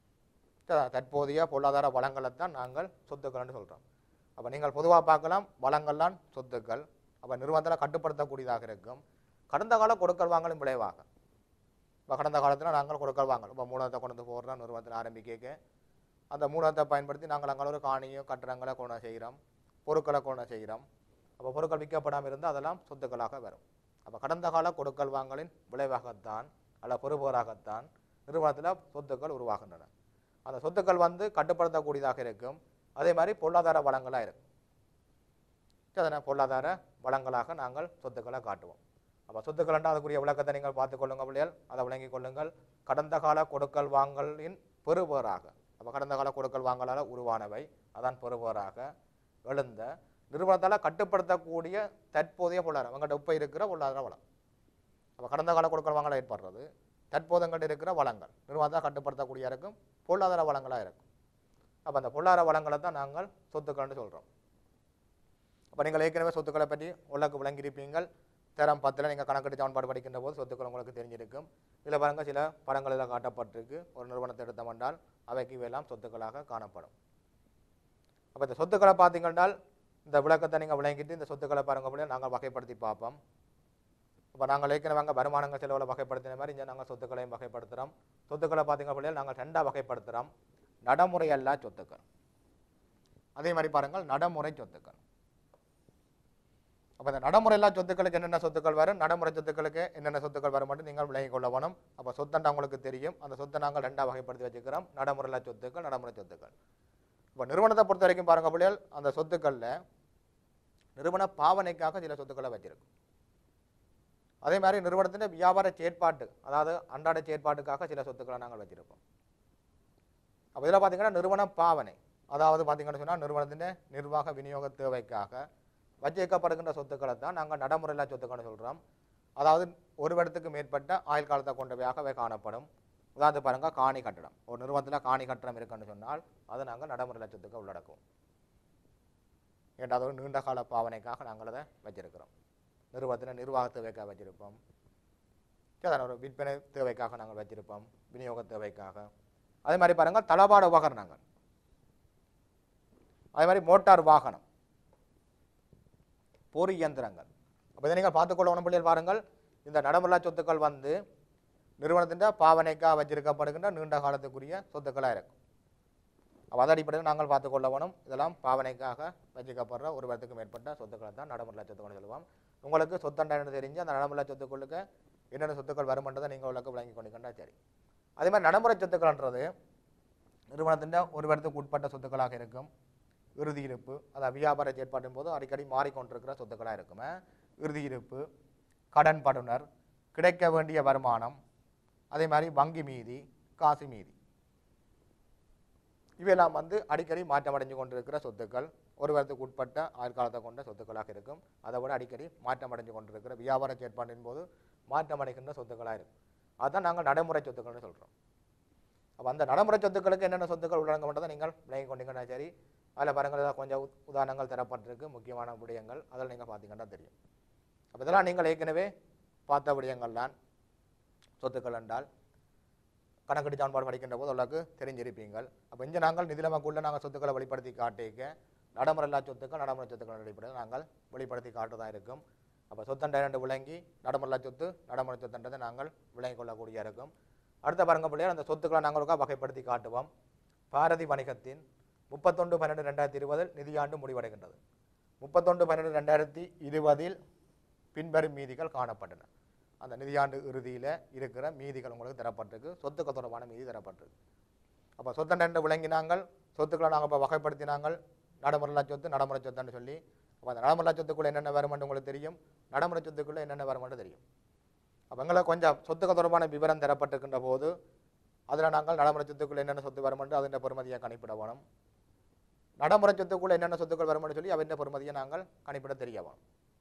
தற்போதைய பொருளாதார வளங்களைத்தான் நாங்கள் சொத்துக்கள்னு சொல்கிறோம் அப்போ நீங்கள் பொதுவாக பார்க்கலாம் வளங்கள்லாம் சொத்துக்கள் அப்போ நிறுவனத்தில் கட்டுப்படுத்தக்கூடியதாக இருக்கும் கடந்த கால கொடுக்கல் வாங்கலும் விளைவாக இப்போ கடந்த காலத்தில் நாங்கள் கொடுக்கல் வாங்கல் இப்போ மூலத்தை கொண்டு வந்து போடுறோம் நிறுவனத்தில் ஆரம்பிக்க அந்த மூலத்தை பயன்படுத்தி நாங்கள் அங்கே ஒரு காணியோ கட்டடங்களை கொண்டு செய்கிறோம் பொருட்களை கொண்டு செய்கிறோம் அப்போ பொருட்கள் விற்கப்படாமல் இருந்தால் அதெல்லாம் சொத்துக்களாக வரும் அப்போ கடந்த கால கொடுக்கல் வாங்கலின் விளைவாகத்தான் அல்ல பொறுப்போராகத்தான் நிறுவனத்தில் சொத்துக்கள் உருவாகின்றன அந்த சொத்துக்கள் வந்து கட்டுப்படுத்தக்கூடியதாக இருக்கும் அதே மாதிரி பொருளாதார வளங்களாக இருக்கும் சரி, அதனால் பொருளாதார வளங்களாக நாங்கள் சொத்துக்களை காட்டுவோம் அப்போ சொத்துக்கள் என்றால் அதுக்குரிய விளக்கத்தை நீங்கள் பார்த்துக்கொள்ளுங்கள் பிள்ளைகள் அதை விளங்கிக் கொள்ளுங்கள் கடந்த கால கொடுக்கல் வாங்கலின் பெறுபேறாக அப்போ கடந்த கால கொடுக்கல் வாங்கலால் உருவானவை அதான் பெறுபேறாக எழுந்த நிறுவனத்தால் கட்டுப்படுத்தக்கூடிய தற்போதைய பொருளாதாரம் அவங்கள்ட்ட இப்போ இருக்கிற பொருளாதார வளம் அப்போ கடந்த கால கொடுக்கல் வாங்கல ஏற்படுறது தற்போது எங்கள்கிட்ட இருக்கிற வளங்கள் நிறுவனத்தால் கட்டுப்படுத்தக்கூடிய இருக்கும் பொருளாதார வளங்களாக இருக்கும் அப்போ அந்த பொருளாதார வளங்களை தான் நாங்கள் சொத்துக்கள்னு சொல்கிறோம் அப்போ நீங்கள் ஏற்கனவே சொத்துக்களை பற்றி உள்ளக்கு விளங்கியிருப்பீங்கள் தரம் பத்தில் நீங்கள் கணக்கெடு சமன்பாடு படிக்கின்ற போது சொத்துக்கள் உங்களுக்கு தெரிஞ்சிருக்கும் இதில் பாருங்க சில படங்களில் காட்டப்பட்டிருக்கு ஒரு நிறுவனத்தை எடுத்தோம்னால் அவைக்கு இவையெல்லாம் சொத்துக்களாக காணப்படும் அப்போ இந்த சொத்துக்களை பார்த்தீங்கன்னால் இந்த விளக்கத்தை நீங்கள் விளங்கிட்டு இந்த சொத்துக்களை பாருங்க அப்படியே நாங்கள் வகைப்படுத்தி பார்ப்போம் இப்போ நாங்கள் ஏற்கனவே அங்கே வருமானங்கள் செலவில் வகைப்படுத்தின மாதிரி இங்கே நாங்கள் சொத்துக்களையும் வகைப்படுத்துகிறோம் சொத்துக்களை பார்த்தீங்க அப்படியே நாங்கள் ரெண்டாக வகைப்படுத்துகிறோம் நடைமுறை அல்லா சொத்துக்கள் அதே மாதிரி பாருங்கள் நடைமுறை சொத்துக்கள் அப்போ இந்த நடைமுறையில்லா சொத்துக்களுக்கு என்னென்ன சொத்துக்கள் வரும் நடைமுறை சொத்துக்களுக்கு என்னென்ன சொத்துக்கள் வரும் மட்டும் நீங்கள் விளங்கிக் கொள்ள வேணும் அப்போ சொத்தண்டா உங்களுக்கு தெரியும் அந்த சொத்தை நாங்கள் ரெண்டாக வகைப்படுத்தி வச்சுக்கிறோம் நடைமுறையில்லா சொத்துக்கள் நடைமுறை சொத்துக்கள் இப்போ நிறுவனத்தை பொறுத்த வரைக்கும் பாருங்க பிள்ளைகள் அந்த சொத்துக்களில் நிறுவன பாவனைக்காக சில சொத்துக்களை வச்சிருக்கும் அதே மாதிரி நிறுவனத்தின் வியாபார செயற்பாட்டு அதாவது அன்றாட செயற்பாட்டுக்காக சில சொத்துக்களை நாங்கள் வச்சிருப்போம் அப்போ இதில் பார்த்தீங்கன்னா நிறுவன பாவனை அதாவது பார்த்தீங்கன்னு சொன்னால் நிறுவனத்தின் நிர்வாக விநியோக தேவைக்காக வச்சிருக்கப்படுகின்ற சொத்துக்களை தான் நாங்கள் நடைமுறையில்லா சொத்துக்கள்னு சொல்கிறோம் அதாவது ஒரு இடத்துக்கு மேற்பட்ட ஆயுள் காலத்தை கொண்டவையாக அவை காணப்படும் உதாரணத்துக்கு பாருங்க காணி கட்டடம் ஒரு நிறுவனத்தில் காணி கட்டடம் இருக்குன்னு சொன்னால் அதை நாங்கள் நடைமுறை சொத்துக்கள் உள்ளடக்குவோம் ஏன்டா அது ஒரு நீண்ட கால பாவனைக்காக நாங்கள் அதை வச்சிருக்கிறோம் நிறுவனத்தில் நிர்வாக தேவைக்காக வச்சிருப்போம் சாதாரண ஒரு விற்பனை தேவைக்காக நாங்கள் வச்சிருப்போம் விநியோக தேவைக்காக அதே மாதிரி பாருங்க தளபாட உபகரணங்கள் அதே மாதிரி மோட்டார் வாகனம் பொறி இயந்திரங்கள் அப்போ இதை நீங்கள் பார்த்துக்கொள்ளணும் பிள்ளைகள் பாருங்கள் இந்த நடைமுறை சொத்துக்கள் வந்து நிறுவனத்தின் பாவனைக்காக வச்சிருக்கப்படுகின்ற நீண்ட காலத்துக்குரிய சொத்துக்களாக இருக்கும் அப்போ அதன் அடிப்படையில் நாங்கள் பார்த்துக்கொள்ள வேணும் இதெல்லாம் பாவனைக்காக வச்சிருக்கப்படுற ஒரு பேர்த்துக்கு மேற்பட்ட சொத்துக்களை தான் நடைமுறை சொத்துக்கள்னு சொல்லுவோம் உங்களுக்கு சொத்தண்டை தெரிஞ்சு அந்த நடைமுறை சொத்துக்களுக்கு என்னென்ன சொத்துக்கள் வருமன்றதை நீங்கள் உங்களுக்கு விளங்கி கொண்டிருக்கா சரி அதே மாதிரி நடைமுறை சொத்துக்கள்ன்றது நிறுவனத்தின் ஒரு இடத்துக்கு உட்பட்ட சொத்துக்களாக இருக்கும் இறுதி இருப்பு அதாவது வியாபார செயற்பாட்டின் போது அடிக்கடி மாறிக்கொண்டிருக்கிற சொத்துக்களாக இருக்குமே இறுதி இருப்பு கடன் படுனர் கிடைக்க வேண்டிய வருமானம் அதே மாதிரி வங்கி மீதி காசு மீதி இவையெல்லாம் வந்து அடிக்கடி மாற்றமடைஞ்சு கொண்டிருக்கிற சொத்துக்கள் ஒரு வருடத்துக்கு உட்பட்ட ஆயுட்காலத்தை கொண்ட சொத்துக்களாக இருக்கும் அதை விட அடிக்கடி மாற்றமடைஞ்சு கொண்டிருக்கிற வியாபார செயற்பாட்டின் போது மாற்றமடைகின்ற சொத்துக்களாக இருக்கும் அதுதான் நாங்கள் நடைமுறை சொத்துக்கள்னு சொல்கிறோம் அப்போ அந்த நடைமுறை சொத்துக்களுக்கு என்னென்ன சொத்துக்கள் உள்ளடங்கப்பட்டதை நீங்கள் விளங்கி கொண்டீங்கன்னா சரி அதில் பாருங்கள் இதில் கொஞ்சம் உத்- உதாரணங்கள் தரப்பட்டிருக்கு முக்கியமான விடயங்கள் அதில் நீங்கள் பார்த்தீங்கன்னா தெரியும் அப்போ இதெல்லாம் நீங்கள் ஏற்கனவே பார்த்த விடயங்கள் தான் சொத்துக்கள் என்றால் கணக்கெடு சான்பாடு படிக்கின்ற போது உங்களுக்கு தெரிஞ்சிருப்பீங்கள் அப்போ இங்கே நாங்கள் நிதிலமக்குள்ள நாங்கள் சொத்துக்களை வெளிப்படுத்தி காட்டிக்க நடைமுறையில்லா சொத்துக்கள் நடைமுறை சொத்துக்கள் அடிப்படையில் நாங்கள் வெளிப்படுத்தி காட்டுதான் இருக்கும் அப்போ சொத்தண்டை ரெண்டு விளங்கி நடைமுறையில்லா சொத்து நடைமுறை சொத்துன்றதை நாங்கள் விளங்கி கொள்ளக்கூடிய இருக்கும் அடுத்த பாருங்க பிள்ளையார் அந்த சொத்துக்களை நாங்கள் ஒருக்கா வகைப்படுத்தி காட்டுவோம் பாரதி வணிகத்தின் முப்பத்தொன்று பன்னெண்டு ரெண்டாயிரத்தி இருபதில் நிதியாண்டு முடிவடைகின்றது முப்பத்தொன்று பன்னெண்டு ரெண்டாயிரத்தி இருபதில் பின்வரும் மீதிகள் காணப்பட்டன அந்த நிதியாண்டு இறுதியில் இருக்கிற மீதிகள் உங்களுக்கு தரப்பட்டிருக்கு சொத்துக்கள் தொடர்பான மீதி தரப்பட்டிருக்கு அப்போ சொத்தண்டை விளங்கினாங்கள் சொத்துக்களை நாங்கள் இப்போ வகைப்படுத்தினாங்கள் நடைமுறை சொத்து நடைமுறை சொத்துன்னு சொல்லி அப்போ அந்த நடைமுறை சொத்துக்குள்ள என்னென்ன வருமானம் உங்களுக்கு தெரியும் நடைமுறை சொத்துக்குள்ள என்னென்ன வருமானம் தெரியும் அப்போ எங்களுக்கு கொஞ்சம் சொத்துக்கள் தொடர்பான விவரம் தரப்பட்டிருக்கின்ற போது அதில் நாங்கள் நடைமுறை சொத்துக்குள்ள என்னென்ன சொத்து வருமென்று அதன் பெறுமதியை கணிப்பிட வேணும் நடைமுறை சொத்துக்குள்ள என்னென்ன சொத்துக்கள் வருமென்று சொல்லி அவன் பெறுமதியை நாங்கள் கணிப்பிட தெரிய வேணும்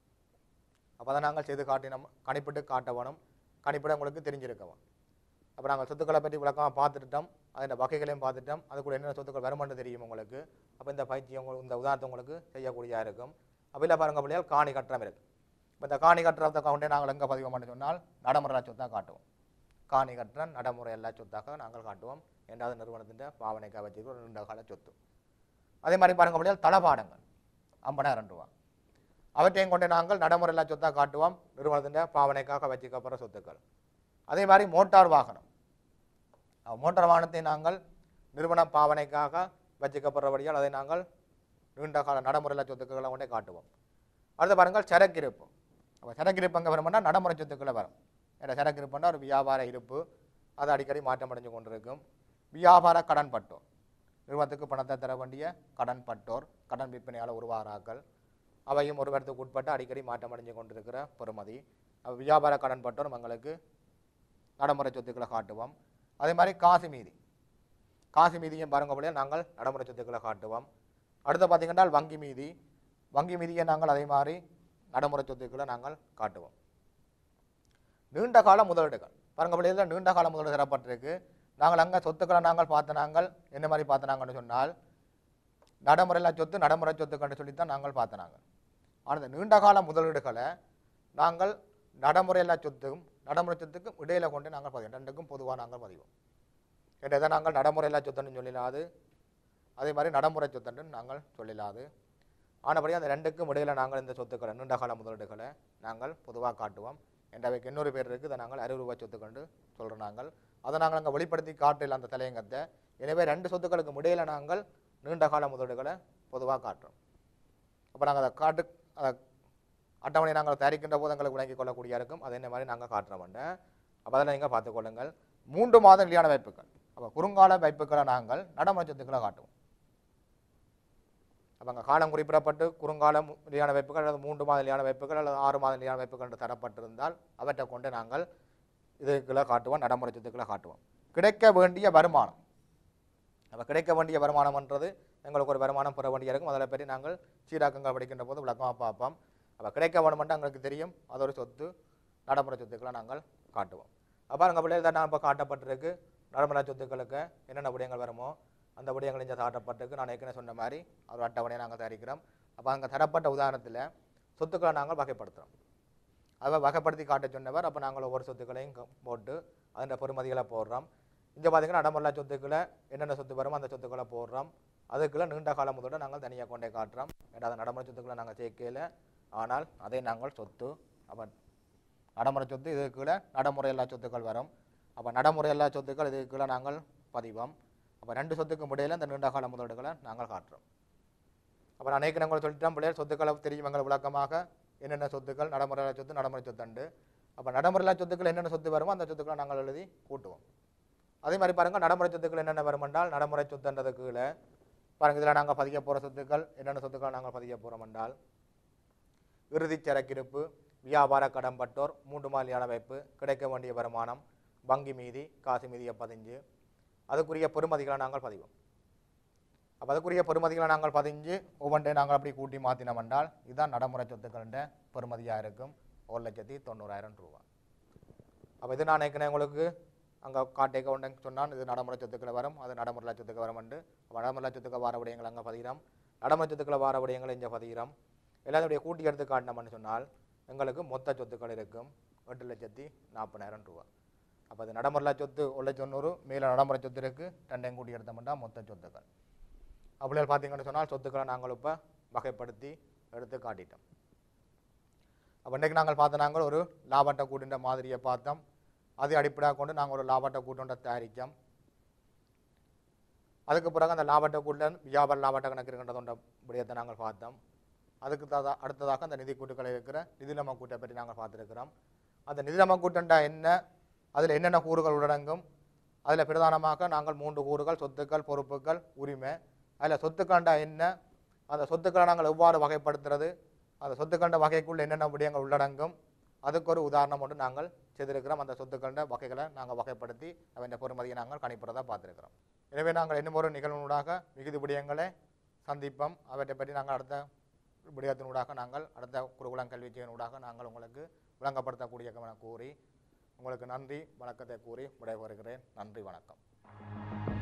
அப்போ அதை நாங்கள் செய்து காட்டினோம் கணிப்பிட்டு காட்ட வேணும் கணிப்பிட உங்களுக்கு தெரிஞ்சிருக்கவும் அப்போ நாங்கள் சொத்துக்களை பற்றி விளக்கமாக பார்த்துட்டோம் அதன் வகைகளையும் பார்த்துட்டோம் அதுக்குள்ள என்னென்ன சொத்துக்கள் வருமானு தெரியும் உங்களுக்கு அப்போ இந்த பயிற்சி உங்களுக்கு இந்த உதாரணத்தை உங்களுக்கு செய்யக்கூடியதாக இருக்கும் அப்போ இல்லை பாருங்க பிள்ளைகள் காணி கட்டுறம் இருக்குது இப்போ இந்த காணி கட்டுறதை கொண்டே நாங்கள் எங்கே பதிவு பண்ண சொன்னால் நடைமுறை சொத்தாக காட்டுவோம் காணி கட்டுற நடைமுறை எல்லா சொத்தாக நாங்கள் காட்டுவோம் இரண்டாவது நிறுவனத்தின் பாவனைக்காக வச்சுக்கிற ஒரு நீண்ட கால சொத்து அதே மாதிரி பாருங்க பிள்ளைகள் தளபாடங்கள் ஐம்பதாயிரம் ரூபா அவற்றையும் கொண்டு நாங்கள் நடைமுறையில் சொத்தாக காட்டுவோம் நிறுவனத்தின் பாவனைக்காக வச்சுக்கப்படுற சொத்துக்கள் அதே மாதிரி மோட்டார் வாகனம் அஹ் மோட்டார் வாகனத்தை நாங்கள் நிறுவன பாவனைக்காக வச்சுக்கப்படுறபடியால் அதை நாங்கள் நீண்ட கால நடைமுறையில் சொத்துக்களை கொண்டே காட்டுவோம் அடுத்து பாருங்கள் சரக்கு இருப்பு அப்போ சரக்கு இருப்பு அங்கே வரும்னா நடைமுறை சொத்துக்களை வரும் ஏன்னா சரக்கு இருப்புன்னா ஒரு வியாபார இருப்பு அது அடிக்கடி மாற்றமடைஞ்சு கொண்டிருக்கும் வியாபார கடன் பட்டோர் நிறுவனத்துக்கு பணத்தை தர வேண்டிய கடன் பட்டோர் கடன் விற்பனையால் உருவாகிறாக்கள் அவையும் ஒரு இடத்துக்கு உட்பட்டு அடிக்கடி மாற்றமடைஞ்சு கொண்டிருக்கிற பெறுமதி அப்ப வியாபார கடன் பட்டோர் எங்களுக்கு நடைமுறை சொத்துக்களை காட்டுவோம் அதே மாதிரி காசு மீதி காசு மீதியும் பாருங்க போல நாங்கள் நடைமுறை சொத்துக்களை காட்டுவோம் அடுத்து பார்த்தீங்கன்னா வங்கி மீதி வங்கி மீதியை நாங்கள் அதே மாதிரி நடைமுறை சொத்துக்களை நாங்கள் காட்டுவோம் நீண்ட கால முதலீடுகள் பாருங்க போல நீண்ட கால முதலீடு தரப்பட்டிருக்கு நாங்கள் அங்கே சொத்துக்களை நாங்கள் பார்த்த நாங்கள் என்ன மாதிரி பார்த்த நாங்கன்னு சொன்னால் நடைமுறையில்லா சொத்து நடைமுறை சொத்துக்கள்னு சொல்லித்தான் நாங்கள் பார்த்த நாங்கள் ஆனால் இந்த நீண்ட கால முதலீடுகளை நாங்கள் நடைமுறையில்லா சொத்துக்கும் நடைமுறை சொத்துக்கும் இடையில கொண்டு நாங்கள் பதிவோம் ரெண்டுக்கும் பொதுவாக நாங்கள் பதிவோம் இதை நாங்கள் நடைமுறையில்லா சொத்துன்னு சொல்லிடாது அதே மாதிரி நடைமுறை சொத்துன்னு நாங்கள் சொல்லிடாது ஆனபடி அந்த ரெண்டுக்கும் இடையில நாங்கள் இந்த சொத்துக்களை நீண்ட கால முதலீடுகளை நாங்கள் பொதுவாக காட்டுவோம் என்றவைக்கு இன்னொரு பேர் இருக்குது அதை நாங்கள் அறுபது ரூபாய் சொத்துக்கண்டு சொல்கிறோம் நாங்கள் அதை நாங்கள் அங்கே வெளிப்படுத்தி காட்டல அந்த தலையங்கத்தை எனவே ரெண்டு சொத்துக்களுக்கு இடையில நாங்கள் நீண்ட கால முதலீடுகளை பொதுவாக காட்டுறோம் அப்போ நாங்கள் அதை காட்டு அதை அட்டவணை நாங்கள் தயாரிக்கின்ற போது எங்களுக்கு விளங்கிக் கொள்ளக்கூடிய இருக்கும் அதை என்ன மாதிரி நாங்கள் காட்டுறோம் அப்போ அதில் நீங்கள் பார்த்துக்கொள்ளுங்கள் மூன்று மாத நிலையான வைப்புகள் அப்போ குறுங்கால வைப்புகளை நாங்கள் நடைமுறை சொத்துக்களை காட்டுவோம் அப்போ அங்கே காலம் குறிப்பிடப்பட்டு குறுங்காலம் நிலையான வைப்புகள் அல்லது மூன்று மாத நிலையான வைப்புகள் அல்லது ஆறு மாத நிலையான வைப்புகள் என்று தரப்பட்டிருந்தால் அவற்றை கொண்டு நாங்கள் இதுக்குள்ளே காட்டுவோம் நடைமுறை சொத்துக்களை காட்டுவோம் கிடைக்க வேண்டிய வருமானம் அப்போ கிடைக்க வேண்டிய வருமானம்ன்றது எங்களுக்கு ஒரு வருமானம் பெற வேண்டிய இருக்கும் அதில் பற்றி நாங்கள் சீராக்கங்கள் படிக்கின்ற போது விளக்கமாக பார்ப்போம் அப்போ கிடைக்க வேணுமென்று எங்களுக்கு தெரியும் அது ஒரு சொத்து நடைமுறை சொத்துக்களை நாங்கள் காட்டுவோம் அப்போ அங்கே பிள்ளைகள் தான் நான் இப்போ காட்டப்பட்டிருக்கு நடைமுறை சொத்துக்களுக்கு என்னென்ன விடயங்கள் வருமோ அந்த விடயங்கள் இங்கே காட்டப்பட்டிருக்கு நான் ஏற்கனவே சொன்ன மாதிரி ஒரு அட்டவணையை நாங்கள் தயாரிக்கிறோம் அப்போ அங்கே தரப்பட்ட உதாரணத்தில் சொத்துக்களை நாங்கள் வகைப்படுத்துகிறோம் அதை வகைப்படுத்தி காட்ட சொன்னவர் அப்போ நாங்கள் ஒவ்வொரு சொத்துக்களையும் க- போட்டு அதன் பெறுமதிகளை போடுறோம் இங்கே பார்த்தீங்கன்னா நடைமுறை சொத்துக்களை என்னென்ன சொத்து வருமோ அந்த சொத்துக்களை போடுறோம் அதுக்குள்ள நீண்ட காலம் முதல்ல நாங்கள் தனியாக கொண்டே காட்டுறோம் ரெண்டாவது நடைமுறை சொத்துக்களை நாங்கள் சேர்க்கையில் ஆனால் அதை நாங்கள் சொத்து அப்போ நடைமுறை சொத்து இதுக்குள்ள நடைமுறை எல்லா சொத்துக்கள் வரும் அப்போ நடைமுறை எல்லா சொத்துக்கள் இதுக்குள்ள நாங்கள் பதிவோம் அப்போ ரெண்டு சொத்துக்கும் இடையில இந்த நீண்ட கால முதலீடுகளை நாங்கள் காட்டுறோம் அப்போ நான் ஏற்கனவே உங்களுக்கு சொல்லிட்டேன் பிள்ளைகள் சொத்துக்களை தெரியும் எங்களுக்கு விளக்கமாக என்னென்ன சொத்துக்கள் நடைமுறை சொத்து நடைமுறை சொத்துண்டு அப்போ நடைமுறை சொத்துக்கள் என்னென்ன சொத்து வருமோ அந்த சொத்துக்களை நாங்கள் எழுதி கூட்டுவோம் அதே மாதிரி பாருங்க நடைமுறை சொத்துக்கள் என்னென்ன வரும் என்றால் நடைமுறை சொத்துன்றதுக்கு கீழே பாருங்க இதில் நாங்கள் பதிக்க போகிற சொத்துக்கள் என்னென்ன சொத்துக்கள் நாங்கள் பதிக்க போகிறோம் என்றால் இறுதிச் சரக்கிருப்பு வியாபார கடன்பட்டோர் மூன்று மாலியான வைப்பு கிடைக்க வேண்டிய வருமானம் வங்கி மீதி காசு மீதியை பதிஞ்சு அதுக்குரிய பெறுமதிகளை நாங்கள் பதிவோம் அப்போ அதுக்குரிய பெறுமதிகளை நாங்கள் பதிஞ்சு ஒவ்வொன்றையும் நாங்கள் அப்படி கூட்டி மாற்றினோம் என்றால் இதுதான் நடைமுறை சொத்துக்களின் பெறுமதியாக இருக்கும் ஒரு லட்சத்தி தொண்ணூறாயிரம் ரூபா அப்போ இது நான் ஏற்கனவே உங்களுக்கு அங்கே காட்டேக்க உண்டேன்னு சொன்னால் இது நடைமுறை சொத்துக்களை வரும் அது நடைமுறை லட்சத்துக்கு வரும் என்று அப்ப நடைமுறை லட்சத்துக்கு வார விடயங்கள் அங்கே பதிகிறோம் நடைமுறை சொத்துக்களை வார விடயங்களை இங்கே பதிகிறோம் எல்லாத்துடைய கூட்டி எடுத்து காட்டினோம்னு சொன்னால் எங்களுக்கு மொத்த சொத்துக்கள் இருக்கும் எட்டு லட்சத்தி நாற்பதாயிரம் ரூபா அப்போ அது நடைமுறை சொத்து ஒரு லட்சம் தொண்ணூறு மேலே நடைமுறை சொத்து இருக்குது ரெண்டையும் கூட்டி எடுத்தோம்னா மொத்த சொத்துக்கள் அப்படியே பார்த்தீங்கன்னு சொன்னால் சொத்துக்களை நாங்கள் இப்போ வகைப்படுத்தி எடுத்து காட்டிட்டோம் அப்போ இன்றைக்கு நாங்கள் பார்த்த நாங்கள் ஒரு லாபட்ட கூட்டுன்ற மாதிரியை பார்த்தோம் அதை அடிப்படையாக கொண்டு நாங்கள் ஒரு லாபட்ட கூட்டுன்ற தயாரித்தோம் அதுக்கு பிறகு அந்த லாபட்ட கூட்டில் வியாபார லாபட்ட கணக்கு இருக்கின்றதுன்ற விடயத்தை நாங்கள் பார்த்தோம் அதுக்கு ததா அடுத்ததாக அந்த நிதி கூட்டுக்களை இருக்கிற நிதிநிலைமை கூட்டை பற்றி நாங்கள் பார்த்துருக்கிறோம் அந்த நிதிநிலைமை கூட்டண்டா என்ன அதில் என்னென்ன கூறுகள் உள்ளடங்கும் அதில் பிரதானமாக நாங்கள் மூன்று கூறுகள் சொத்துக்கள் பொறுப்புகள் உரிமை அதில் சொத்துக்கண்டா என்ன அந்த சொத்துக்களை நாங்கள் எவ்வாறு வகைப்படுத்துறது அந்த சொத்துக்கண்ட வகைக்குள்ள என்னென்ன விடயங்கள் உள்ளடங்கும் அதுக்கு ஒரு உதாரணம் ஒன்று நாங்கள் செய்திருக்கிறோம் அந்த சொத்துக்கண்ட வகைகளை நாங்கள் வகைப்படுத்தி அவன் பொறுமதியை நாங்கள் கணிப்புறதை பார்த்துருக்கிறோம் எனவே நாங்கள் இன்னும் ஒரு நிகழ்வுடாக மிகுதி விடயங்களை சந்திப்போம் அவற்றை பற்றி நாங்கள் அடுத்த விடயத்தினூடாக நாங்கள் அடுத்த குருகுலம் கல்வி செய்வனூடாக நாங்கள் உங்களுக்கு விளங்கப்படுத்தக்கூடிய கூறி உங்களுக்கு நன்றி வணக்கத்தை கூறி விடைபெறுகிறேன் நன்றி வணக்கம்